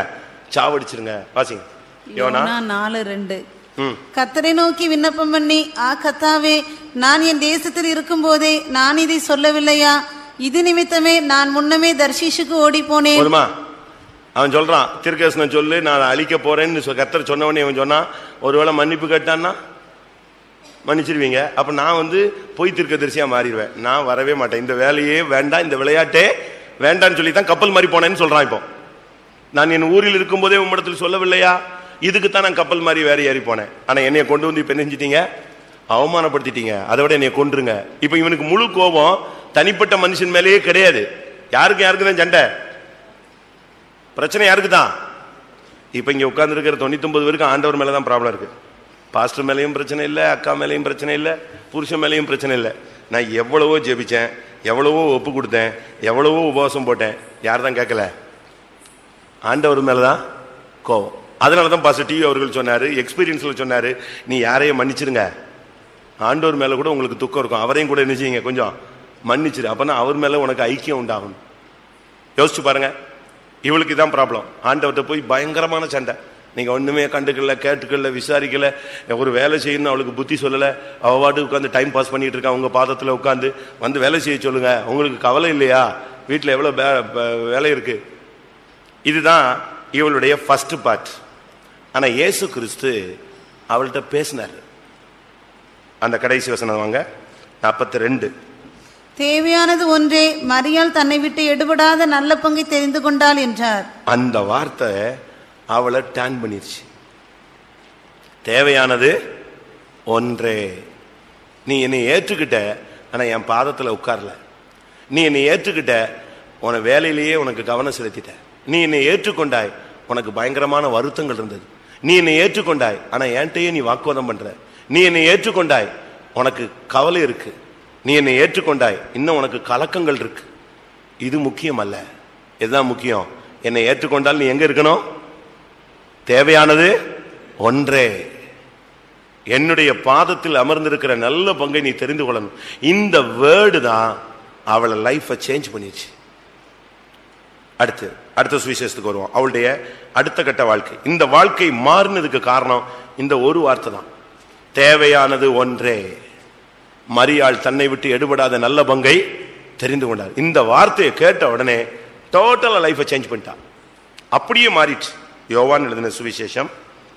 சாவடிச்சிருங்க வாசிங்க யோனா யோனா நாலு ரெண்டு ம் கத்தரை நோக்கி விண்ணப்பம் பண்ணி ஆ கத்தாவே நான் என் தேசத்தில் இருக்கும்போதே நான் இதை சொல்லவில்லையா இது நிமித்தமே நான் முன்னமே தர்ஷீஷுக்கு ஓடி போனேன் போதுமா அவன் சொல்றான் திருக்கேசனம் சொல்லு நான் அழிக்க போறேன்னு சொ- கர்த்தர் சொன்னவனே அவன் சொன்னான் ஒருவேளை மன்னிப்பு கேட்டான்னா மன்னிச்சிருவீங்க அப்ப நான் வந்து பொய் தீர்க்கதரிசியா மாறிடுவேன் நான் வரவே மாட்டேன் இந்த வேலையே வேண்டாம் இந்த விளையாட்டே வேண்டாம்னு சொல்லி தான் கப்பல் மாதிரி போனேன்னு சொல்றான் இப்போ நான் என் ஊரில் இருக்கும்போதே உம்மிடத்தில் சொல்லவில்லையா இதுக்கு தான் நான் கப்பல் மாதிரி வேற ஏறி போனேன் ஆனா என்னைய கொண்டு வந்து இப்ப என்ன செஞ்சிட்டீங்க அவமானப்படுத்திட்டீங்க அதை விட என்னைய கொன்றுங்க இப்ப இவனுக்கு முழு கோபம் தனிப்பட்ட மனுஷன் மேலேயே கிடையாது யாருக்கு யாருக்கு தான் சண்டை பிரச்சனை யாருக்கு தான் இப்ப இங்க உட்கார்ந்து இருக்கிற தொண்ணூத்தொன்பது பேருக்கு ஆண்டவர் மேல தான் ப்ராப்ளம் இருக்கு பாஸ்டர் மேலேயும் பிரச்சனை இல்லை அக்கா மேலேயும் பிரச்சனை இல்லை புருஷன் மேலேயும் பிரச்சனை இல்லை நான் எவ்வளவோ ஜெபிச்சேன் எவ்வளவோ ஒப்பு கொடுத்தேன் எவ்வளவோ உபவாசம் போட்டேன் யார் தான் கேட்கல ஆண்டவர் மேலதான் கோவம் அதனால தான் பாஸ்டர் டிவி அவர்கள் சொன்னாரு எக்ஸ்பீரியன்ஸ்ல சொன்னாரு நீ யாரையும் மன்னிச்சிருங்க ஆண்டவர் மேல கூட உங்களுக்கு துக்கம் இருக்கும் அவரையும் கூட என்ன செய்யுங்க கொஞ்சம் மன்னிச்சிரு அப்பதான் அவர் மேல உனக்கு ஐக்கியம் உண்டாகும் யோசிச்சு பாருங்க இவளுக்கு இதான் ப்ராப்ளம் ஆண்டவர்கிட்ட போய் பயங்கரமான சண்டை நீங்க ஒண்ணுமே கண்டுக்கல கேட்டுக்கல விசாரிக்கல ஒரு வேலை செய்யணும் அவளுக்கு புத்தி சொல்லல அவ பாட்டு உட்காந்து டைம் பாஸ் பண்ணிட்டு இருக்கா உங்க பாதத்துல உட்காந்து வந்து வேலை செய்ய சொல்லுங்க உங்களுக்கு கவலை இல்லையா வீட்டுல எவ்வளவு வே- வே- வேலை இருக்கு இதுதான் இவளுடைய ஃபர்ஸ்ட் பார்ட் ஆனா இயேசு கிறிஸ்து அவள்கிட்ட பேசினார் அந்த கடைசி வசனம் வாங்க நாற்பத்தி ரெண்டு தேவையானது ஒன்றே மரியாள் தன்னை விட்டு எடுபடாத நல்ல பங்கை தெரிந்து கொண்டாள் என்றார் அந்த வார்த்தை அவளை டேன் பண்ணிருச்சு தேவையானது ஒன்றே நீ என்னை ஏற்றுக்கிட்ட ஆனா என் பாதத்துல உட்கார்ல நீ என்னை ஏற்றுக்கிட்ட உன வேலையிலேயே உனக்கு கவனம் செலுத்திட்ட நீ என்னை ஏற்றுக்கொண்டாய் உனக்கு பயங்கரமான வருத்தங்கள் இருந்தது நீ என்னை ஏற்றுக்கொண்டாய் ஆனா என்கிட்டயே நீ வாக்குவாதம் பண்ற நீ என்னை ஏற்றுக்கொண்டாய் உனக்கு கவலை இருக்கு நீ என்னை ஏற்றுக்கொண்டாய் இன்னும் உனக்கு கலக்கங்கள் இருக்கு இது முக்கியம் அல்ல இதுதான் முக்கியம் என்னை ஏற்றுக்கொண்டால் நீ எங்க இருக்கணும் தேவையானது ஒன்றே என்னுடைய பாதத்தில் அமர்ந்திருக்கிற நல்ல பங்கை நீ தெரிந்து கொள்ளணும் இந்த வேர்டு தான் அவளை லைஃபை சேஞ்ச் பண்ணிடுச்சு அடுத்து அடுத்த சுவிசேஷத்துக்கு வருவோம் அவளுடைய அடுத்த கட்ட வாழ்க்கை இந்த வாழ்க்கை மாறினதுக்கு காரணம் இந்த ஒரு வார்த்தை தான் தேவையானது ஒன்றே மரியாள் தன்னை விட்டு எடுபடாத நல்ல பங்கை தெரிந்து கொண்டார் இந்த வார்த்தையை கேட்ட உடனே டோட்டலா லைஃபை சேஞ்ச் பண்ணிட்டான் அப்படியே மாறிடுச்சு யோவான் எழுதின சுவிசேஷம்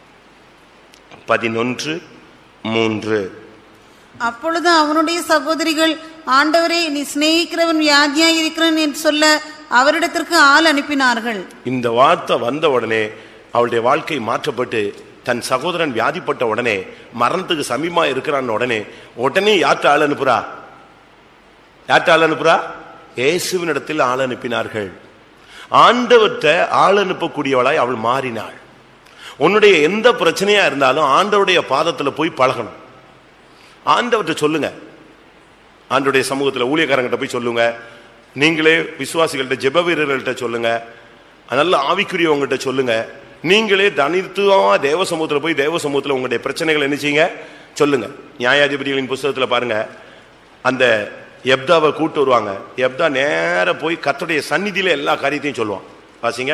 பதினொன்று மூன்று அப்பொழுது அவனுடைய சகோதரிகள் ஆண்டவரே நீ சிநேகிக்கிறவன் வியாதியாய் இருக்கிறான் என்று சொல்ல அவரிடத்திற்கு ஆள் அனுப்பினார்கள் இந்த வார்த்தை வந்த உடனே அவளுடைய வாழ்க்கை மாற்றப்பட்டு தன் சகோதரன் வியாதிப்பட்ட உடனே மரணத்துக்கு சமீபமா இருக்கிறான் உடனே உடனே யார்கிட்ட ஆள் அனுப்புறா யார்கிட்ட ஆள் அனுப்புறா இயேசுவின் இடத்தில் ஆள் அனுப்பினார்கள் ஆண்டவர்கிட்ட ஆள் அனுப்பக்கூடியவளாய் அவள் மாறினாள் உன்னுடைய எந்த பிரச்சனையா இருந்தாலும் ஆண்டவருடைய பாதத்துல போய் பழகணும் ஆண்டவர்கிட்ட சொல்லுங்க ஆண்டவருடைய சமூகத்துல ஊழியக்காரங்கிட்ட போய் சொல்லுங்க நீங்களே விசுவாசிகள்கிட்ட ஜெப வீரர்கள்ட்ட சொல்லுங்க நல்ல ஆவிக்குரியவங்ககிட்ட சொல்லுங்க நீங்களே தனித்துவமா தேவ சமூகத்துல போய் தேவ சமூகத்துல உங்களுடைய பிரச்சனைகள் என்ன செய்யுங்க சொல்லுங்க நியாயாதிபதிகளின் புஸ்தகத்துல பாருங்க அந்த எப்தாவை கூட்டு வருவாங்க எப்தா நேர போய் கர்த்தருடைய சந்நிதியில எல்லா காரியத்தையும் சொல்லுவான் வாசிங்க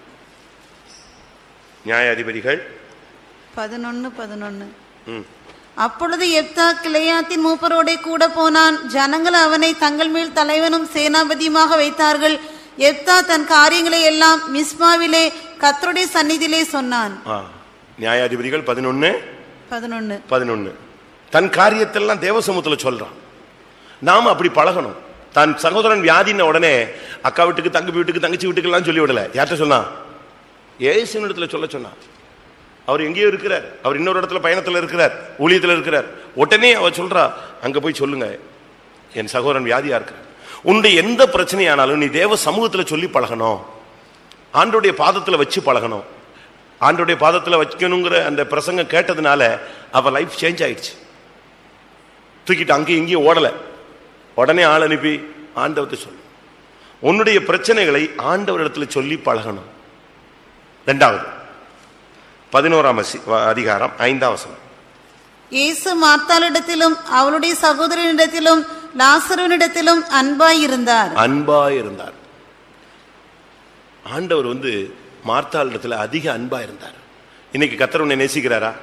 நியாயாதிபதிகள் பதினொன்னு பதினொன்னு ம் அப்பொழுது எப்தா கிளையாத்தின் மூப்பரோடே கூட போனான் ஜனங்கள் அவனை தங்கள் மேல் தலைவனும் சேனாபதியுமாக வைத்தார்கள் எப்தா தன் காரியங்களை எல்லாம் மிஸ்மாவிலே கர்த்தருடைய சந்நிதியிலே சொன்னான் ஆ நியாயாதிபதிகள் பதினொன்னு பதினொன்னு பதினொன்னு தன் காரியத்தெல்லாம் தேவசமூகத்துல சொல்றான் நாம அப்படி பழகணும் தன் சகோதரன் வியாதின உடனே அக்கா வீட்டுக்கு தங்கி வீட்டுக்கு தங்கச்சி வீட்டுக்கெல்லாம் சொல்லி விடல யார்கிட்ட சொன்னான் ஏசுவின் இடத்துல சொல்ல சொன்னான் அவர் எங்கேயோ இருக்கிறார் அவர் இன்னொரு இடத்துல பயணத்துல இருக்கிறார் ஊழியத்துல இருக்கிறார் உடனே அவர் சொல்றா அங்க போய் சொல்லுங்க என் சகோதரன் வியாதியா இருக்கிறார் உன்னுடைய எந்த பிரச்சனையானாலும் நீ தேவ சமூகத்துல சொல்லி பழகணும் ஆண்டோடைய பாதத்துல வச்சு பழகணும் ஆண்டோடைய பாதத்துல வைக்கணுங்கிற அந்த பிரசங்கம் கேட்டதுனால அவ லைஃப் சேஞ்ச் ஆயிடுச்சு தூக்கிட்டு அங்கேயும் இங்கேயும் ஓடல உடனே ஆள் அனுப்பி ஆண்டவத்தை சொல்லு உன்னுடைய பிரச்சனைகளை ஆண்டவரிடத்துல சொல்லி பழகணும் ரெண்டாவது பதினோராம் அசி- வ- அதிகாரம் ஐந்தாம் வசனம் இயேசு மார்த்தாளிடத்திலும் அவளுடைய சகோதரனிடத்திலும் லாசருவனிடத்திலும் அன்பாய் இருந்தார் அன்பா இருந்தார் ஆண்டவர் வந்து மார்த்தாளிடத்துல அதிக அன்பா இருந்தார் இன்னைக்கு கத்தர் உன்னை நேசிக்கிறாரா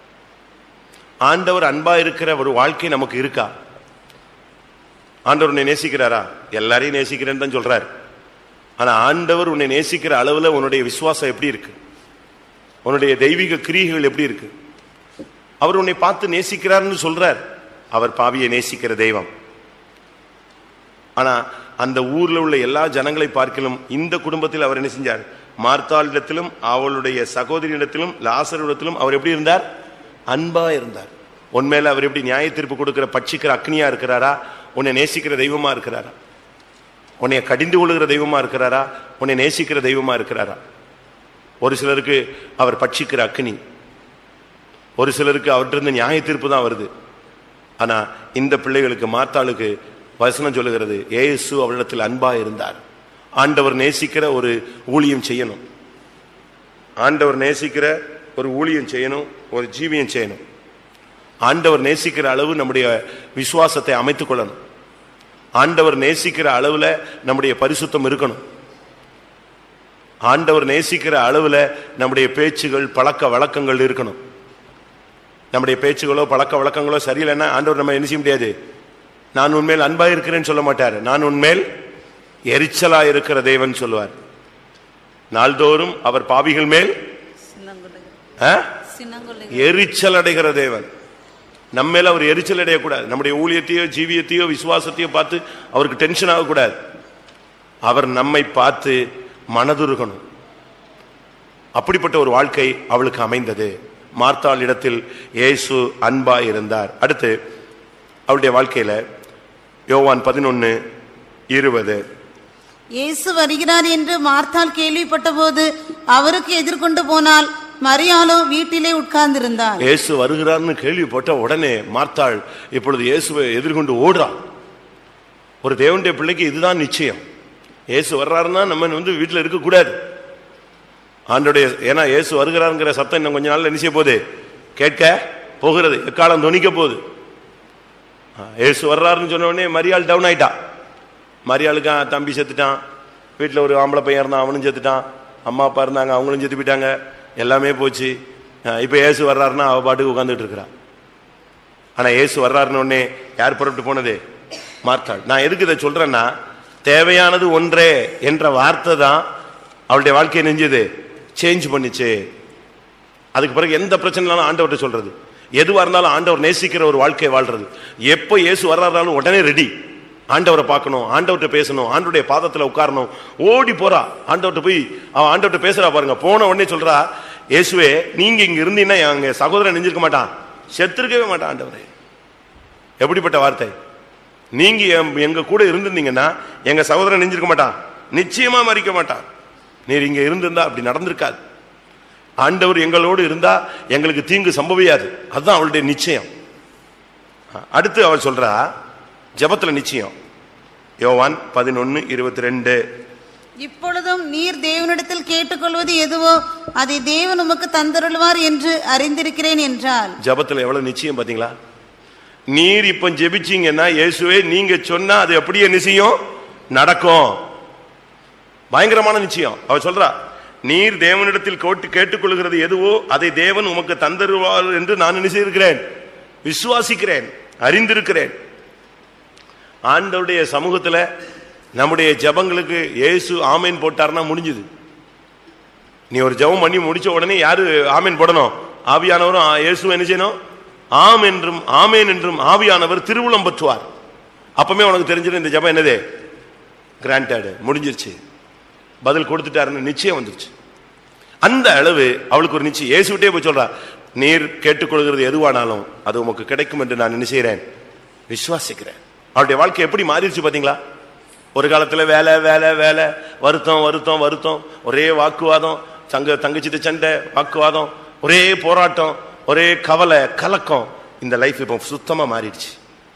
ஆண்டவர் அன்பா இருக்கிற ஒரு வாழ்க்கை நமக்கு இருக்கா ஆண்டவர் உன்னை நேசிக்கிறாரா எல்லாரையும் நேசிக்கிறேன்னு தான் சொல்றாரு ஆனா ஆண்டவர் உன்னை நேசிக்கிற அளவுல உன்னுடைய விசுவாசம் எப்படி இருக்கு உன்னுடைய தெய்வீக கிரியைகள் எப்படி இருக்கு அவர் உன்னை பார்த்து நேசிக்கிறார்னு சொல்றார் அவர் பாவியை நேசிக்கிற தெய்வம் ஆனா அந்த ஊர்ல உள்ள எல்லா ஜனங்களை பார்க்கலும் இந்த குடும்பத்தில் அவர் என்ன செஞ்சார் மார்த்தாளிடத்திலும் அவளுடைய சகோதரியிடத்திலும் லாசரிடத்திலும் அவர் எப்படி இருந்தார் அன்பா இருந்தார் உன்மேல அவர் எப்படி நியாய தீர்ப்பு கொடுக்கிற பட்சிக்கிற அக்னியா இருக்கிறாரா உன்னை நேசிக்கிற தெய்வமா இருக்கிறாரா உன்னை கடிந்து கொள்ளுகிற தெய்வமா இருக்கிறாரா உன்னை நேசிக்கிற தெய்வமா இருக்கிறாரா ஒரு சிலருக்கு அவர் பட்சிக்கிற அக்னி ஒரு சிலருக்கு அவர்கிட்ட இருந்து நியாய தீர்ப்பு தான் வருது ஆனா இந்த பிள்ளைகளுக்கு மாத்தாளுக்கு வசனம் சொல்லுகிறது ஏசு அவரிடத்தில் அன்பா இருந்தார் ஆண்டவர் நேசிக்கிற ஒரு ஊழியம் செய்யணும் ஆண்டவர் நேசிக்கிற ஒரு ஊழியம் செய்யணும் ஒரு ஜீவியம் செய்யணும் ஆண்டவர் நேசிக்கிற அளவு நம்முடைய விசுவாசத்தை அமைத்துக் கொள்ளணும் ஆண்டவர் நேசிக்கிற அளவுல நம்முடைய பரிசுத்தம் இருக்கணும் ஆண்டவர் நேசிக்கிற அளவுல நம்முடைய பேச்சுகள் பழக்க வழக்கங்கள் இருக்கணும் நம்முடைய பேச்சுகளோ பழக்க வழக்கங்களோ சரியில்லைன்னா ஆண்டவர் நம்ம என்ன செய்ய முடியாது நான் உண்மையில் அன்பா இருக்கிறேன்னு சொல்ல மாட்டார் நான் உண்மையில் எரிச்சலா இருக்கிற தேவன் சொல்லுவார் நாள்தோறும் அவர் பாவிகள் மேல் ஆ? எரிச்சல் அடைகிற தேவன் நம்ம மேல அவர் எரிச்சல் அடையக்கூடாது நம்முடைய ஊழியத்தையோ ஜீவியத்தையோ விசுவாசத்தையோ பார்த்து அவருக்கு டென்ஷன் ஆகக்கூடாது அவர் நம்மை பார்த்து மனதுருகணும் அப்படிப்பட்ட ஒரு வாழ்க்கை அவளுக்கு அமைந்தது மார்த்தாள் இடத்தில் இயேசு அன்பா இருந்தார் அடுத்து அவளுடைய வாழ்க்கையில யோவான் பதினொன்னு இருபது இயேசு வருகிறார் என்று மார்த்தாள் கேள்விப்பட்டபோது அவருக்கு எதிர்கொண்டு போனால் மரியாளோ வீட்டிலே உட்கார்ந்திருந்தாள் இயேசு வருகிறார்னு கேள்விப்பட்ட உடனே மார்த்தாள் இப்பொழுது இயேசுவை எதிர்கொண்டு ஓடுறான் ஒரு தேவனுடைய பிள்ளைக்கு இதுதான் நிச்சயம் இயேசு வர்றாருன்னா நம்ம வந்து வீட்டில் இருக்கக்கூடாது ஆண்டோடைய ஏன்னா இயேசு வருகிறாருங்கிற சத்தம் இன்னும் கொஞ்ச நாள்ல என்ன செய்ய போகுது கேட்க போகிறது எக்காலம் துணிக்க போகுது ஆ, இயேசு வர்றாருன்னு சொன்ன உடனே மரியாள் டவுன் ஆயிட்டா மரியாளுக்கு ஆ, தம்பி செத்துட்டான் வீட்டில் ஒரு ஆம்பளை பையன் இருந்தான் அவனும் செத்துட்டான் அம்மா அப்பா இருந்தாங்க அவங்களும் செத்து போயிட்டாங்க எல்லாமே போச்சு இப்போ இயேசு வர்றாருன்னா அவ பாட்டுக்கு உட்காந்துட்டு இருக்கிறான் ஆனா இயேசு வர்றாருன்னு உடனே யார் புறப்பட்டு போனது மார்த்தாள் நான் எதுக்கு இதை சொல்றேன்னா தேவையானது ஒன்றே என்ற வார்த்தை தான் அவளுடைய வாழ்க்கையை நெஞ்சது சேஞ்ச் பண்ணுச்சு அதுக்கு பிறகு எந்த பிரச்சனைனாலும் ஆண்டவர்கிட்ட சொல்றது எதுவா இருந்தாலும் ஆண்டவர் நேசிக்கிற ஒரு வாழ்க்கை வாழ்றது எப்போ இயேசு வர்றாருனாலும் உடனே ரெடி ஆண்டவரை பார்க்கணும் ஆண்டவர்கிட்ட பேசணும் ஆண்டவருடைய பாதத்துல உட்காரணும் ஓடி போறா ஆண்டவர்கிட்ட போய் அவன் ஆண்டவர்கிட்ட பேசுறா பாருங்க போன உடனே சொல்றா இயேசுவே நீங்க இங்க இருந்தீங்கன்னா எங்க சகோதரன் நெஞ்சிருக்க மாட்டான் செத்துருக்கவே மாட்டான் ஆண்டவரே எப்படிப்பட்ட வார்த்தை நீங்க எம்- எங்க கூட இருந்திருந்தீங்கன்னா எங்க சகோதரன் நெஞ்சிருக்க மாட்டான் நிச்சயமா மறிக்க மாட்டான் நீர் இங்க இருந்திருந்தா அப்படி நடந்திருக்காது ஆண்டவர் எங்களோடு இருந்தா எங்களுக்கு தீங்கு சம்பவியாது அதுதான் அவளுடைய நிச்சயம் அடுத்து அவள் சொல்றா ஜெபத்துல நிச்சயம் யோவான் பதினொன்னு இருபத்தி ரெண்டு இப்பொழுதும் நீர் தேவனிடத்தில் கேட்டுக்கொள்வது எதுவோ அதை தேவன் உமக்கு தந்தருள்வார் என்று அறிந்திருக்கிறேன் என்றாள் ஜெபத்துல எவ்வளவு நிச்சயம் பாத்தீங்களா நீர் இப்ப ஜெபிச்சீங்கன்னா இயேசுவே நீங்க சொன்னா அது அப்படியே நிச்சயம் நடக்கும் பயங்கரமான நிச்சயம் அவ சொல்றா நீர் தேவனிடத்தில் கோட்டு கேட்டுக்கொள்கிறது எதுவோ அதை தேவன் உமக்கு தந்தருவார் என்று நான் நினைச்சிருக்கிறேன் விசுவாசிக்கிறேன் அறிந்திருக்கிறேன் ஆண்டவருடைய சமூகத்துல நம்முடைய ஜெபங்களுக்கு இயேசு ஆமேன் போட்டார்னா முடிஞ்சுது நீ ஒரு ஜெபம் பண்ணி முடிச்ச உடனே யாரு ஆமேன் போடணும் ஆவியானவரும் ஆ- இயேசு என்ன செய்யணும் ஆம் என்றும் ஆமேன் என்றும் ஆவியானவர் திருவுளம் பற்றுவார் அப்பமே உனக்கு தெரிஞ்சிடும் இந்த ஜெபம் என்னது கிராண்டட் முடிஞ்சிருச்சு பதில் கொடுத்துட்டாருன்னு நிச்சயம் வந்துருச்சு அந்த அளவு அவளுக்கு ஒரு நிச்சயம் இயேசுவிட்டே போய் சொல்றா நீர் கேட்டுக்கொள்கிறது எதுவானாலும் அது உமக்கு கிடைக்கும் என்று நான் என்ன செய்கிறேன் விசுவாசிக்கிறேன் அவளுடைய வாழ்க்கை எப்படி மாறிடுச்சு பாத்தீங்களா ஒரு காலத்துல வேலை வேலை வேலை வருத்தம் வருத்தம் வருத்தம் ஒரே வாக்குவாதம் தங்க தங்கச்சிட்டு சண்டை வாக்குவாதம் ஒரே போராட்டம் ஒரே கவலை கலக்கம் இந்த லைஃப் இப்போ சுத்தமா மாறிடுச்சு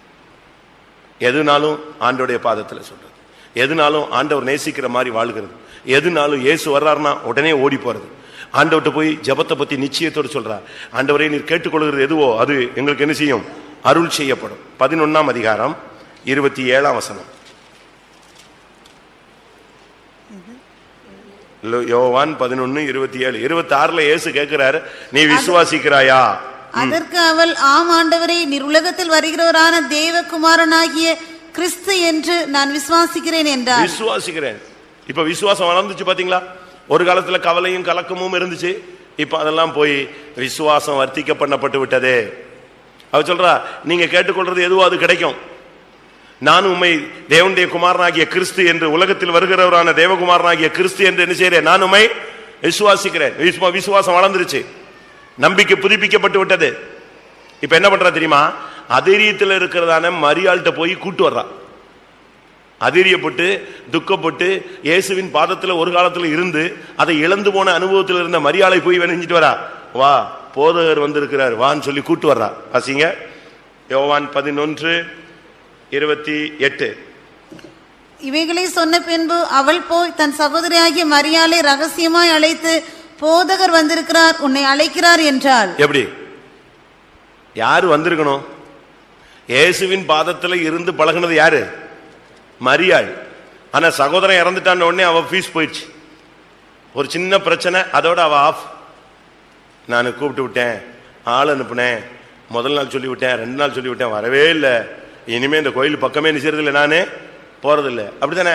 எதுனாலும் ஆண்டோடைய பாதத்துல சொல்றது எதுனாலும் ஆண்டவர் நேசிக்கிற மாதிரி வாழ்கிறது எதுனாலும் இயேசு வர்றாருன்னா உடனே ஓடி போறது ஆண்டவர்கிட்ட போய் ஜெபத்தை பத்தி நிச்சயத்தோடு சொல்றா ஆண்டவரே நீர் கேட்டுக்கொள்கிறது எதுவோ அது எங்களுக்கு என்ன செய்யும் அருள் செய்யப்படும் பதினொன்னாம் அதிகாரம் இருபத்தி ஏழாம் வசனம் லோ- யோவான் பதினொன்னு இருபத்தி ஏழு இருபத்தி ஆறுல இயேசு கேட்கிறாரு நீ விசுவாசிக்கிறாயா அதற்கு அவள் ஆம் ஆண்டவரே நீர் உலகத்தில் வருகிறவரான தேவகுமாரனாகிய கிறிஸ்து என்று நான் விசுவாசிக்கிறேன் என்றார் விசுவாசிக்கிறேன் இப்ப விசுவாசம் வளர்ந்துச்சு பாத்தீங்களா ஒரு காலத்துல கவலையும் கலக்கமும் இருந்துச்சு இப்ப அதெல்லாம் போய் விசுவாசம் வர்த்திக்க பண்ணப்பட்டு விட்டதே அவ சொல்றா நீங்க கேட்டுக்கொள்றது எதுவோ அது கிடைக்கும் நான் உம்மை தேவனுடைய குமாரனாகிய கிறிஸ்து என்று உலகத்தில் வருகிறவரான தேவகுமாரனாகிய கிறிஸ்து என்று என்ன செய்றேன் நான் உம்மை விசுவாசிக்கிறேன் விசுவா- விசுவாசம் வளர்ந்துருச்சு நம்பிக்கை புதுப்பிக்கப்பட்டு விட்டது இப்ப என்ன பண்றா தெரியுமா அதிரியத்தில் இருக்கிறதான மரியாள்கிட்ட போய் கூட்டு வர்றா அதிரியப்பட்டு துக்கப்பட்டு இயேசுவின் பாதத்துல ஒரு காலத்துல இருந்து அதை இழந்து போன அனுபவத்தில் இருந்த மரியாதை போய் வெணிஞ்சிட்டு வரா வா போதகர் வந்திருக்கிறார் வான்னு சொல்லி கூட்டு வர்றா வாசிங்க யோவான் பதினொன்று இருபத்தி எட்டு இவைகளை சொன்ன பின்பு அவள் போய் தன் சகோதரியாகிய மரியாளை ரகசியமாய் அழைத்து போதகர் வந்திருக்கிறார் உன்னை அழைக்கிறார் என்றாள் எப்படி யாரு வந்திருக்கணும் இயேசுவின் பாதத்துல இருந்து பழகுனது யாரு மரியாள் ஆனா சகோதரன் இறந்துட்டான் உடனே அவ ஃபீஸ் போயிடுச்சு ஒரு சின்ன பிரச்சனை அதோட அவ ஆஃப் நான் கூப்பிட்டு விட்டேன் ஆள் அனுப்புனேன் முதல் நாள் சொல்லி விட்டேன் ரெண்டு நாள் சொல்லி விட்டேன் வரவே இல்லை இனிமே இந்த கோயில் பக்கமே நிச்சயறது இல்லை நானு போறதில்லை அப்படித்தானே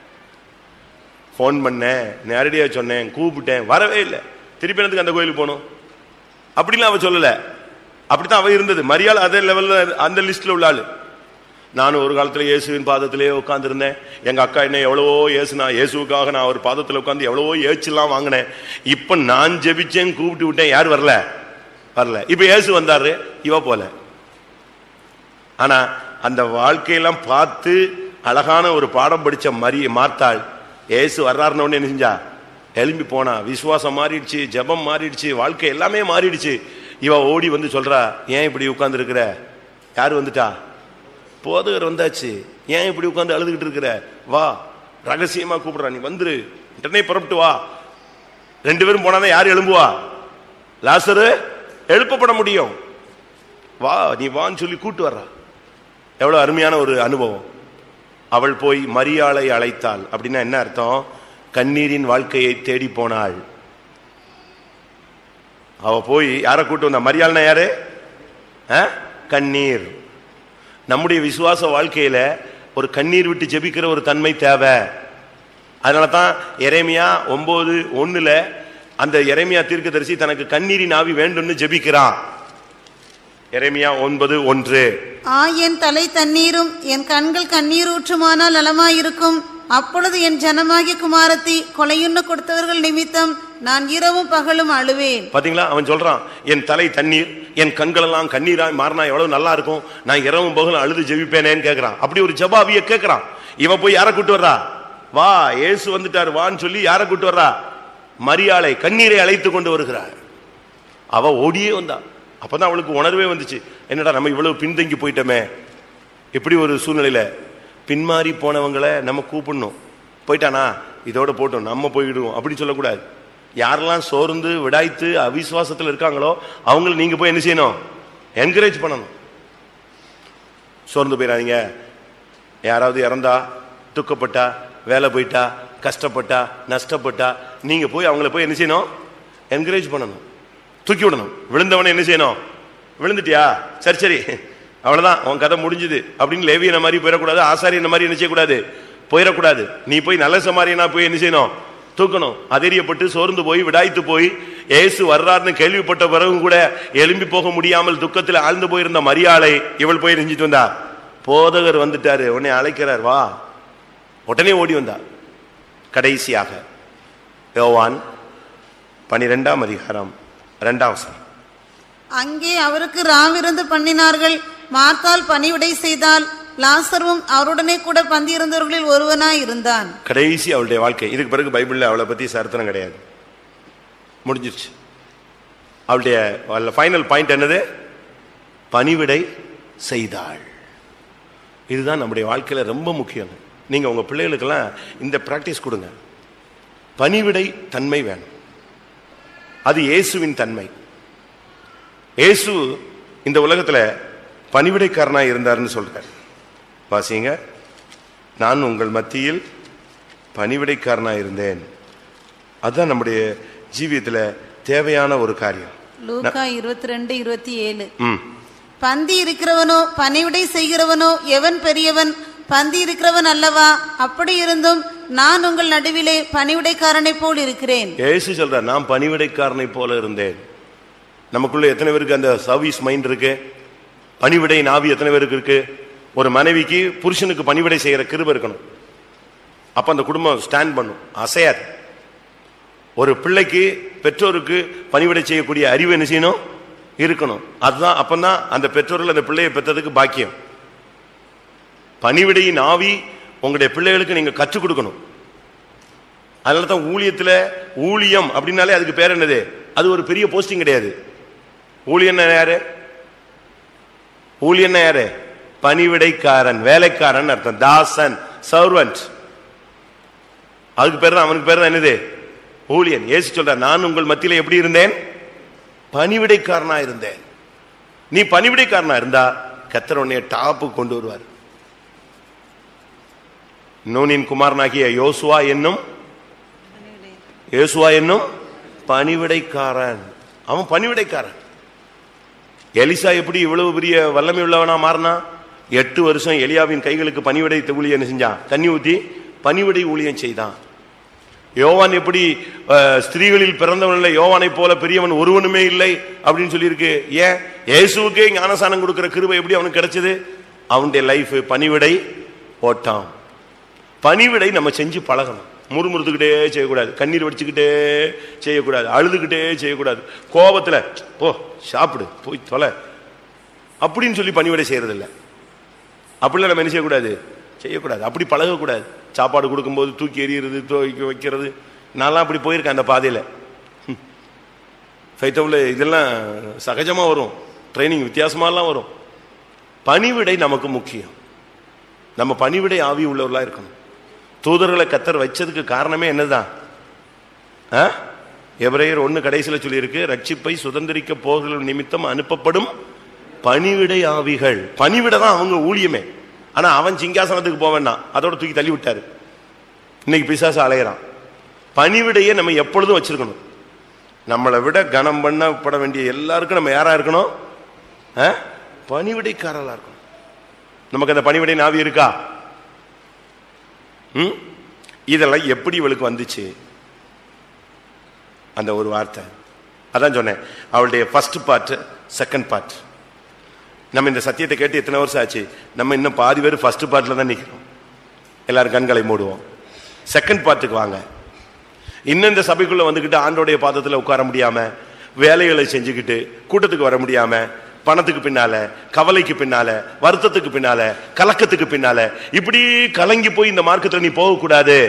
ஃபோன் பண்ணேன் நேரடியாக சொன்னேன் கூப்பிட்டேன் வரவே இல்லை திருப்பி எனக்கு அந்த கோயிலுக்கு போகணும் அப்படிலாம் அவ சொல்லல அப்படித்தான் அவ இருந்தது மரியாள் அதே லெவல்ல அந்த லிஸ்ட்ல உள்ள ஆளு நானும் ஒரு காலத்துல இயேசுவின் பாதத்திலே உட்கார்ந்திருந்தேன் எங்க அக்கா என்ன எவ்வளவோ ஏசுனா இயேசுவுக்காக நான் ஒரு பாதத்துல உட்கார்ந்து எவ்வளவோ ஏச்சுலாம் வாங்கினேன் இப்ப நான் ஜெபிச்சேன் கூப்பிட்டு விட்டேன் யார் வரல வரல இப்ப இயேசு வந்தாரு இவ போல ஆனா அந்த வாழ்க்கையெல்லாம் பார்த்து அழகான ஒரு பாடம் படிச்ச மரிய மார்த்தாள் ஏசு வர்றாருன்னு உடனே என்ன செஞ்சா எழும்பி போனா விசுவாசம் மாறிடுச்சு ஜெபம் மாறிடுச்சு வாழ்க்கை எல்லாமே மாறிடுச்சு இவ ஓடி வந்து சொல்றா ஏன் இப்படி உட்கார்ந்து இருக்கிற யார் வந்துட்டா போதகர் வந்தாச்சு ஏன் இப்படி உட்கார்ந்து அழுதுகிட்டு இருக்கிற வா ரகசியமா கூப்பிடுறா நீ வந்துரு உடனே புறப்பட்டு வா ரெண்டு பேரும் போனாதான் யார் எழும்புவா லாசரு எழுப்பப்பட முடியும் வா நீ வான்னு சொல்லி கூட்டு வர்றா எவ்வளவு அருமையான ஒரு அனுபவம் அவள் போய் மரியாளை அழைத்தாள் அப்படின்னா என்ன அர்த்தம் கண்ணீரின் வாழ்க்கையை தேடி போனாள் அவ போய் யாரை கூட்டு வந்தா மரியாள்னா யாரு ஆ? கண்ணீர் நம்முடைய விசுவாச வாழ்க்கையில ஒரு கண்ணீர் விட்டு ஜெபிக்கிற ஒரு தன்மை தேவை அதனால தான் எரேமியா ஒன்பது ஒண்ணுல அந்த எரேமியா தீர்க்கதரிசி தனக்கு கண்ணீரின் ஆவி வேண்டும்னு ஜெபிக்கிறான் எரேமியா ஒன்பது ஒன்று ஆ என் தலை தண்ணீரும் என் கண்கள் கண்ணீர் ஊற்றுமானால் நலமாயிருக்கும் அப்பொழுது என் ஜனமாகிய குமாரத்தி கொலையுண்ண கொடுத்தவர்கள் நிமித்தம் நான் இரவும் பகலும் அழுவேன் பாத்தீங்களா அவன் சொல்றான் என் தலை தண்ணீர் என் கண்களெல்லாம் கண்ணீராய் மாறினா எவ்வளவு நல்லா இருக்கும் நான் இரவும் பகலும் அழுது ஜெபிப்பேனேன்னு கேக்குறான் அப்படி ஒரு ஜபாவிய கேக்குறான் இவன் போய் யாரை கூட்டு வர்றா வா இயேசு வந்துட்டார் வான்னு சொல்லி யாரை கூட்டு வர்றா மரியாளை கண்ணீரை அழைத்து கொண்டு வருகிறார் அவ ஓடியே வந்தா அப்பதான் அவளுக்கு உணர்வே வந்துச்சு என்னடா நம்ம இவ்வளவு பின்தங்கி போயிட்டோமே இப்படி ஒரு சூழ்நிலையில பின்மாறி போனவங்களை நம்ம கூப்பிடணும் போயிட்டானா இதோட போட்டோம் நம்ம போயிடுவோம் அப்படி சொல்லக்கூடாது யாரெல்லாம் சோர்ந்து விடாய்த்து அவிசுவாசத்தில் இருக்காங்களோ அவங்கள நீங்க போய் என்ன செய்யணும் என்கரேஜ் பண்ணணும் சோர்ந்து போயிடாதீங்க யாராவது இறந்தா துக்கப்பட்டா வேலை போயிட்டா கஷ்டப்பட்டா நஷ்டப்பட்டா நீங்க போய் அவங்கள போய் என்ன செய்யணும் என்கரேஜ் பண்ணணும் தூக்கி விடணும் விழுந்தவனை என்ன செய்யணும் விழுந்துட்டியா சரி சரி அவ்வளவுதான் உன் கதை முடிஞ்சுது அப்படின்னு லேவியன மாதிரி போயிடக்கூடாது ஆசாரியன மாதிரி என்ன செய்யக்கூடாது போயிடக்கூடாது நீ போய் நல்ல சமாரியனா போய் என்ன செய்யணும் தூக்கணும் அதிரியப்பட்டு சோர்ந்து போய் விடாய்த்து போய் ஏசு வர்றாருன்னு கேள்விப்பட்ட பிறகும் கூட எழும்பி போக முடியாமல் துக்கத்தில் ஆழ்ந்து போயிருந்த மரியாளை இவள் போய் நெஞ்சிட்டு வந்தா போதகர் வந்துட்டாரு உன்னை அழைக்கிறார் வா உடனே ஓடி வந்தா கடைசியாக யோவான் பனிரெண்டாம் அதிகாரம் இரண்டாம் வசனம் அங்கே அவருக்கு ராவிருந்து பண்ணினார்கள் மார்த்தால் பணிவிடை செய்தால் லாசருவும் அவருடனே கூட பந்தியிருந்தவர்களில் ஒருவனாய் இருந்தான் கடைசி அவளுடைய வாழ்க்கை இதுக்கு பிறகு பைபிள்ல அவளை பத்தி சரித்திரம் கிடையாது முடிஞ்சிருச்சு அவளுடைய ஃபைனல் பாயிண்ட் என்னது பணிவிடை செய்தாள் இதுதான் நம்முடைய வாழ்க்கையில ரொம்ப முக்கியம் நீங்க உங்க பிள்ளைகளுக்கெல்லாம் இந்த பிராக்டிஸ் கொடுங்க பணிவிடை தன்மை வேணும் அது இயேசுவின் தன்மை இயேசு இந்த உலகத்துல பணிவிடைக்காரனா இருந்தாருன்னு சொல்றார் வாசிங்க நான் உங்கள் மத்தியில் பணிவிடைக்காரனா இருந்தேன் அதுதான் நம்முடைய ஜீவியத்துல தேவையான ஒரு காரியம் லூக்கா இருபத்தி ரெண்டு இருபத்தி ஏழு ம் பந்தி இருக்கிறவனோ பணிவிடை செய்கிறவனோ எவன் பெரியவன் பந்தி இருக்கிறவன் அல்லவா அப்படி இருந்தும் நான் உங்கள் நடுவிலே பணிவிடைக்காரனைப் போல் இருக்கிறேன் ஏசு சொல்றார் நான் பணிவிடைக்காரனை போல இருந்தேன் நமக்குள்ள எத்தனை பேருக்கு அந்த சர்வீஸ் மைண்ட் இருக்கு பணிவிடை நாவி எத்தனை பேருக்கு இருக்கு ஒரு மனைவிக்கு புருஷனுக்கு பணிவிடை செய்யற கிருபை இருக்கணும் அப்ப அந்த குடும்பம் ஸ்டாண்ட் பண்ணும் அசையாது ஒரு பிள்ளைக்கு பெற்றோருக்கு பணிவிடை செய்யக்கூடிய அறிவு என்ன செய்யணும் இருக்கணும் அதுதான் அப்பதான் அந்த பெற்றோர்கள் அந்த பிள்ளையை பெற்றதுக்கு பாக்கியம் பணிவிடையின் ஆவி உங்களுடைய பிள்ளைகளுக்கு நீங்க கற்றுக் கொடுக்கணும் அதனால தான் ஊழியத்துல ஊழியம் அப்படின்னாலே அதுக்கு பேர் என்னது அது ஒரு பெரிய போஸ்டிங் கிடையாது ஊழியன்னா யாரு ஊழியன்னா யாரு பணிவிடைக்காரன் வேலைக்காரன் அர்த்தம் தாசன் சர்வன்ட் அதுக்கு பேர் தான் அவனுக்கு பேர் தான் என்னது ஊழியன் ஏசு சொல்ற நான் உங்கள் மத்தியில எப்படி இருந்தேன் பணிவிடைக்காரனா இருந்தேன் நீ பணிவிடைக்காரனா இருந்தா கத்தர் உன்னைய டாப்பு கொண்டு வருவார் நூனின் குமாரனாகிய யோசுவா என்னும் யோசுவா என்னும் பணிவிடைக்காரன் அவன் பணிவிடைக்காரன் எலிசா எப்படி இவ்வளவு பெரிய வல்லமை உள்ளவனா மாறினா எட்டு வருஷம் எலியாவின் கைகளுக்கு பணிவிடை ஊழியம் செஞ்சான் தண்ணி ஊத்தி பணிவிடை ஊழியம் செய்தான் யோவான் எப்படி அஹ், ஸ்திரீகளில் பிறந்தவன் யோவானை போல பெரியவன் ஒருவனுமே இல்லை அப்படின்னு சொல்லியிருக்கு ஏன் இயேசுவுக்கே ஞானசானம் கொடுக்கிற கிருபை எப்படி அவனுக்கு கிடைச்சது அவனுடைய லைஃப் பணிவிடை ஓட்டான் பணிவிடை நம்ம செஞ்சு பழகணும் முறுமுறுத்துக்கிட்டே செய்யக்கூடாது கண்ணீர் வடிச்சுக்கிட்டே செய்யக்கூடாது அழுதுகிட்டே செய்யக்கூடாது கோபத்துல போ சாப்பிடு போய் தொலை அப்படின்னு சொல்லி பணிவிடை செய்யறதில்ல அப்படிலாம் நம்ம என்ன செய்யக்கூடாது செய்யக்கூடாது அப்படி பழகக்கூடாது சாப்பாடு கொடுக்கும்போது தூக்கி எறிகிறது தூக்கி வைக்கிறது நான்லாம் அப்படி போயிருக்கேன் அந்த பாதையில் ஃபைட்டவில் இதெல்லாம் சகஜமாக வரும் ட்ரைனிங் வித்தியாசமாலாம் வரும் பணிவிடை நமக்கு முக்கியம் நம்ம பணிவிடை ஆவி உள்ளவர்களா இருக்கணும் தூதர்களை கத்தர் வச்சதுக்கு காரணமே என்னதான் ஆ? எபிரேயர் ஒண்ணு கடைசியில சொல்லியிருக்கு ரட்சிப்பை சுதந்திரிக்க போகிற நிமித்தம் அனுப்பப்படும் பணிவிடை ஆவிகள் பணிவிட தான் அவங்க ஊழியமே ஆனா அவன் சிங்காசனத்துக்கு போக வேண்டாம் அதோட தூக்கி தள்ளி விட்டாரு இன்னைக்கு பிசாசு அலையிறான் பணிவிடையை நம்ம எப்பொழுதும் வச்சிருக்கணும் நம்மளை விட கனம் பண்ணப்பட வேண்டிய எல்லாருக்கும் நம்ம யாரா இருக்கணும் ஆ? பணிவிடைக்காரர்களா இருக்கணும் நமக்கு அந்த பணிவிடை நாவி இருக்கா ம்? இதெல்லாம் எப்படி இவளுக்கு வந்துச்சு அந்த ஒரு வார்த்தை அதான் சொன்னேன் அவளுடைய ஃபர்ஸ்ட் பார்ட் செகண்ட் பார்ட் நம்ம இந்த சத்தியத்தை கேட்டு எத்தனை வருஷம் ஆச்சு நம்ம இன்னும் பாதி பேர் ஃபர்ஸ்ட் பார்ட்ல தான் நிற்கிறோம் எல்லாரும் கண்களை மூடுவோம் செகண்ட் பார்ட்டுக்கு வாங்க இன்னும் இந்த சபைக்குள்ள வந்துக்கிட்டு ஆண்டோடைய பாதத்தில் உட்கார முடியாம வேலைகளை செஞ்சுக்கிட்டு கூட்டத்துக்கு வர முடியாம பணத்துக்கு பின்னால கவலைக்கு பின்னால வருத்தத்துக்கு பின்னால கலக்கத்துக்கு பின்னால இப்படி கலங்கி போய் இந்த மார்க்கத்தில் நீ போகக்கூடாது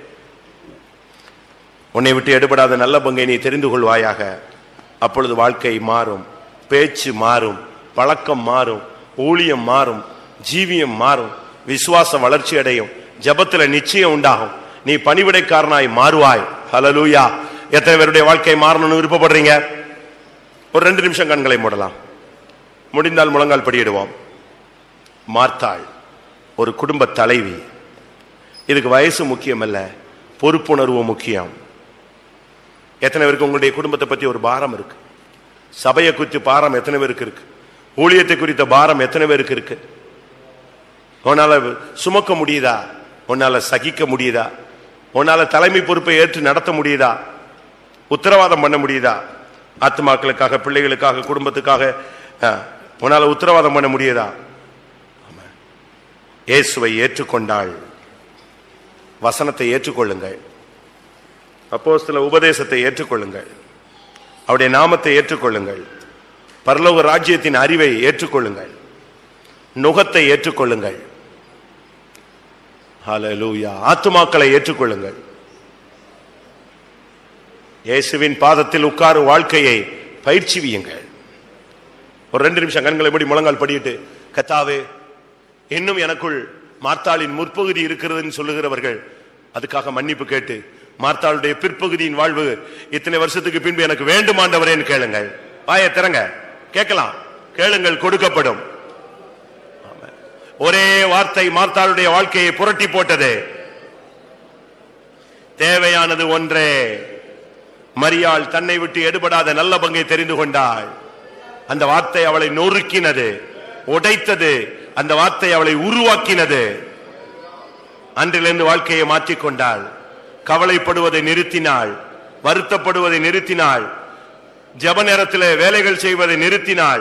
உன்னை விட்டு எடுபடாத நல்ல பங்கை நீ தெரிந்து கொள்வாயாக அப்பொழுது வாழ்க்கை மாறும் பேச்சு மாறும் பழக்கம் மாறும் ஊழியம் மாறும் ஜீவியம் மாறும் விசுவாச வளர்ச்சி அடையும் ஜெபத்துல நிச்சயம் உண்டாகும் நீ பணிவிடைக்காரனாய் மாறுவாய் ஹalleluya எத்தனை பேருடைய வாழ்க்கை மாறணும்னு விருப்பப்படுறீங்க ஒரு ரெண்டு நிமிஷம் கண்களை மூடலாம் முடிந்தால் முழங்கால் படியிடுவோம் மார்த்தாள் ஒரு குடும்ப தலைவி இதுக்கு வயசு முக்கியமல்ல பொறுப்புணர்வு முக்கியம் எத்தனை பேருக்கு உங்களுடைய குடும்பத்தை பத்தி ஒரு பாரம் இருக்கு சபையை குறித்து பாரம் எத்தனை பேருக்கு இருக்கு ஊழியத்தை குறித்த பாரம் எத்தனை பேருக்கு இருக்கு உன்னால சுமக்க முடியுதா உன்னால சகிக்க முடியுதா உன்னால தலைமை பொறுப்பை ஏற்று நடத்த முடியுதா உத்தரவாதம் பண்ண முடியுதா ஆத்மாக்களுக்காக பிள்ளைகளுக்காக குடும்பத்துக்காக அஹ், உன்னால உத்தரவாதம் பண்ண முடியுதா ஆமா. இயேசுவை ஏற்றுக்கொண்டாள் வசனத்தை ஏற்றுக்கொள்ளுங்கள் அப்போஸ்தல உபதேசத்தை ஏற்றுக்கொள்ளுங்கள் அவருடைய நாமத்தை ஏற்றுக்கொள்ளுங்கள் பரலோக ராஜ்யத்தின் அறிவை ஏற்றுக்கொள்ளுங்கள் நுகத்தை ஏற்றுக்கொள்ளுங்கள் ஹalleluya ஆத்துமாக்களை ஏற்றுக்கொள்ளுங்கள் இயேசுவின் பாதத்தில் உட்காரும் வாழ்க்கையை பயிற்சிவியுங்கள் ஒரு ரெண்டு நிமிஷம் கண்களை மூடி முழங்கால் படியிட்டு கத்தாவே இன்னும் எனக்குள் மார்த்தாளின் முற்பகுதி இருக்கிறதுன்னு சொல்லுகிறவர்கள் அதுக்காக மன்னிப்பு கேட்டு மார்த்தாளுடைய பிற்பகுதியின் வாழ்வு இத்தனை வருஷத்துக்கு பின்பு எனக்கு வேண்டும் ஆண்டவரேன்னு கேளுங்கள் வாயை திறங்க கேட்கலாம் கேளுங்கள் கொடுக்கப்படும் ஆமென். ஒரே வார்த்தை மார்த்தாளுடைய வாழ்க்கையை புரட்டி போட்டது தேவையானது ஒன்றே மரியாள் தன்னை விட்டு எடுபடாத நல்ல பங்கை தெரிந்து கொண்டாள் அந்த வார்த்தை அவளை நொறுக்கினது உடைத்தது அந்த வார்த்தை அவளை உருவாக்கினது அன்றிலிருந்து வாழ்க்கையை மாற்றிக்கொண்டாள் கவலைப்படுவதை நிறுத்தினாள் வருத்தப்படுவதை நிறுத்தினாள் ஜப நேரத்திலே வேலைகள் செய்வதை நிறுத்தினாள்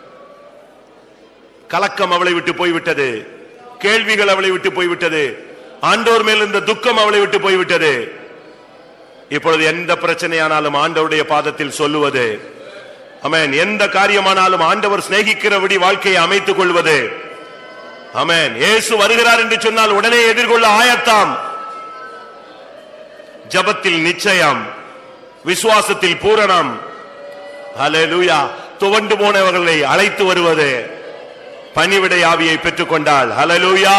கலக்கம் அவளை விட்டு போய்விட்டது கேள்விகள் அவளை விட்டு போய்விட்டது ஆண்டோர் மேல் இருந்த துக்கம் அவளை விட்டு போய்விட்டது இப்பொழுது எந்த பிரச்சனையானாலும் ஆண்டவருடைய பாதத்தில் சொல்லுவது அமேன் எந்த காரியமானாலும் ஆண்டவர் சிநேகிக்கிறபடி வாழ்க்கையை அமைத்துக் கொள்வது அமேன் இயேசு வருகிறார் என்று சொன்னால் உடனே எதிர்கொள்ள ஆயத்தாம் ஜபத்தில் நிச்சயம் விசுவாசத்தில் பூரணம் ஹalleluya துவண்டு போனவர்களை அழைத்து வருவது பணிவிடை ஆவியை பெற்றுக் கொண்டாள் ஹalleluya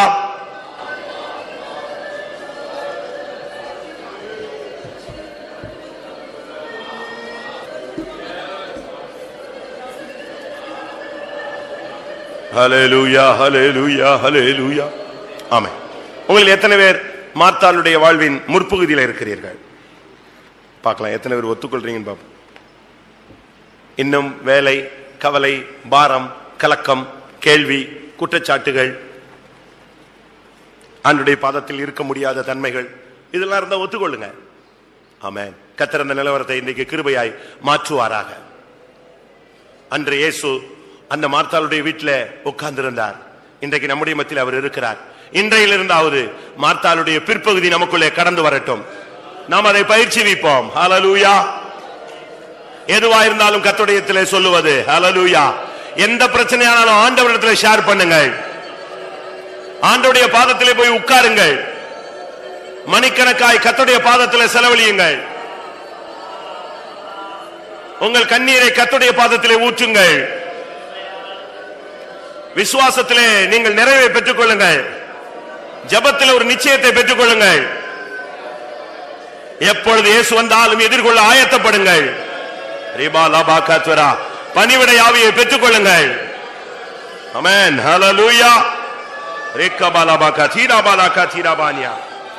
ஹalleluya ஹalleluya ஹalleluya ஆமென் உங்கள் எத்தனை பேர் மார்த்தாளுடைய வாழ்வின் முற்பகுதியில் இருக்கிறீர்கள் பார்க்கலாம் எத்தனை பேர் ஒத்துக்கொள்றீங்கன்னு பார்ப்போம் இன்னும் வேலை கவலை பாரம் கலக்கம் கேள்வி குற்றச்சாட்டுகள் ஆண்டுடைய பாதத்தில் இருக்க முடியாத தன்மைகள் இதெல்லாம் இருந்தா ஒத்துக்கொள்ளுங்க ஆமென் கத்தர் அந்த நிலவரத்தை இன்றைக்கு கிருபையாய் மாற்றுவாராக அன்று இயேசு அந்த மார்த்தாளுடைய வீட்டில் உட்கார்ந்திருந்தார் இன்றைக்கு நம்முடைய மத்தியில் அவர் இருக்கிறார் இன்றையிலிருந்தாவது மார்த்தாளுடைய பிற்பகுதி நமக்குள்ளே கடந்து வரட்டும் நாம் அதை பயிற்சி வைப்போம் ஹalleluya எதுவா இருந்தாலும் கத்துடையத்திலே சொல்லுவது ஹalleluya எந்த பிரச்சனையானாலும் ஆண்டவரிடத்தில் ஷேர் பண்ணுங்கள் ஆண்டவருடைய பாதத்திலே போய் உட்காருங்கள் மணிக்கணக்காய் கத்துடைய பாதத்திலே செலவழியுங்கள் உங்கள் கண்ணீரை கத்துடைய பாதத்திலே ஊற்றுங்கள் விசுவாசத்திலே நீங்கள் நிறைவை பெற்றுக் கொள்ளுங்கள் ஜபத்தில் ஒரு நிச்சயத்தை பெற்றுக் கொள்ளுங்கள் எப்பொழுது இயேசு வந்தாலும் எதிர்கொள்ள ஆயத்தப்படுங்கள் ரீபா லாபா காத்வரா பணிவிடை ஆவியை பெற்றுக் கொள்ளுங்கள் அமேன் ஹalleluya ரேக்கா பாலாபா காதீரா பாலா காதீரா பானியா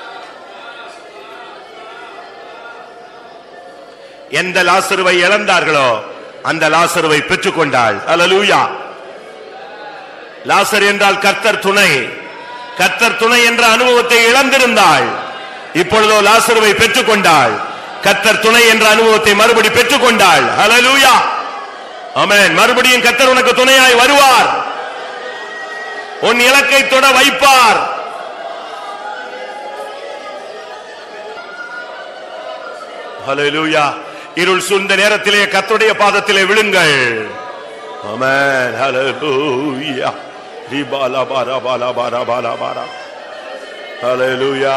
எந்த லாசருவை இழந்தார்களோ அந்த லாசருவை பெற்றுக்கொண்டாள் ஹalleluya லாசர் என்றால் கர்த்தர் துணை கர்த்தர் துணை என்ற அனுபவத்தை இழந்திருந்தாள் இப்பொழுதோ லாசருவை பெற்றுக்கொண்டாள் கர்த்தர் துணை என்ற அனுபவத்தை மறுபடி பெற்றுக்கொண்டாள் ஹalleluya ஆமென் மறுபடியும் கர்த்தர் உனக்கு துணையாய் வருவார் உன் இலக்கை தொட வைப்பார் ஹalleluya இருள் சூழ்ந்த நேரத்திலே கர்த்தருடைய பாதத்திலே விழுங்கள் ஆமென் ஹalleluya ரிபாலா பாரா பாலா பாரா பாலா பாரா ஹalleluya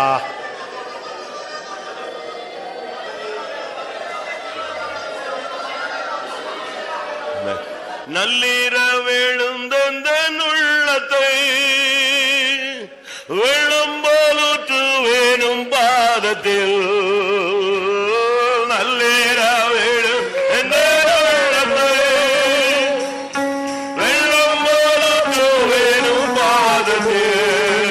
நள்ளிரவெழுந்தந்த உள்ளத்தை வெள்ளம்போலுற்று வேணும் பாதத்தில் நள்ளிரவெழும் எந்த உள்ளத்தை வெள்ளம் போலற்று வேணும் பாதத்தில்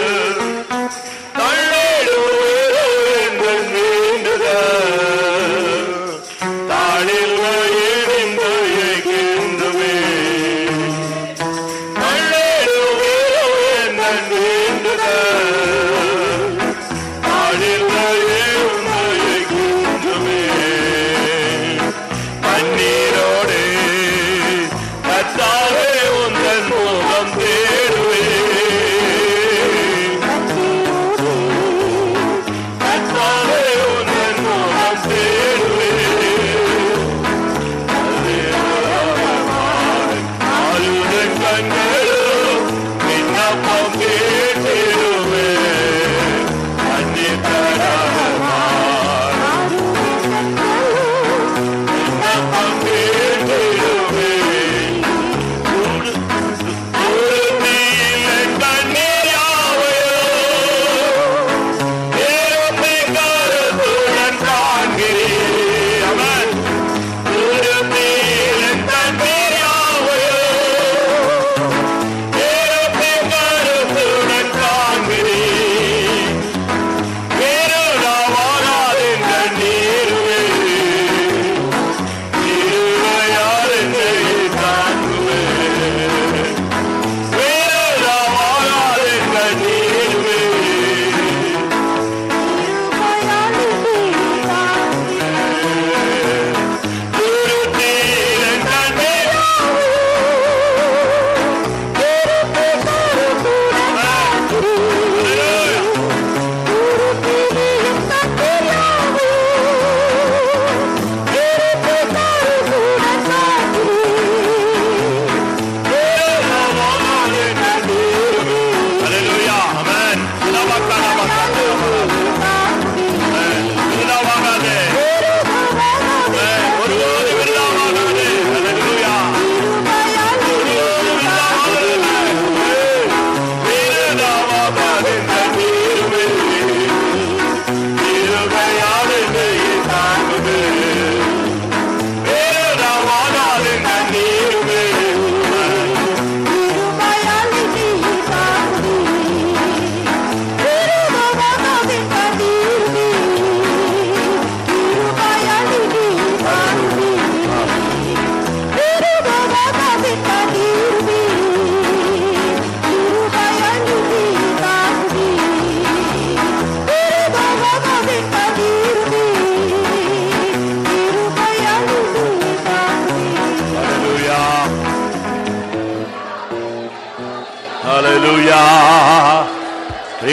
தள்ளிடுவேன் நீண்டுகள் தாளில் இடிந்து இயக்கின்றவே தள்ளிடுவேன் நீண்டுகள் தாளில் இடிந்து இயக்கின்றவே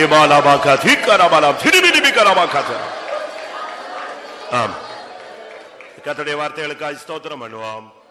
ஏபாலாபாக்கா தீக்கரபாலாம் திருமிதிபிகரபாக்காத்த ஆம் கர்த்தருடைய வார்த்தைகளுக்காக ஸ்தோத்திரம் பண்ணுவோம்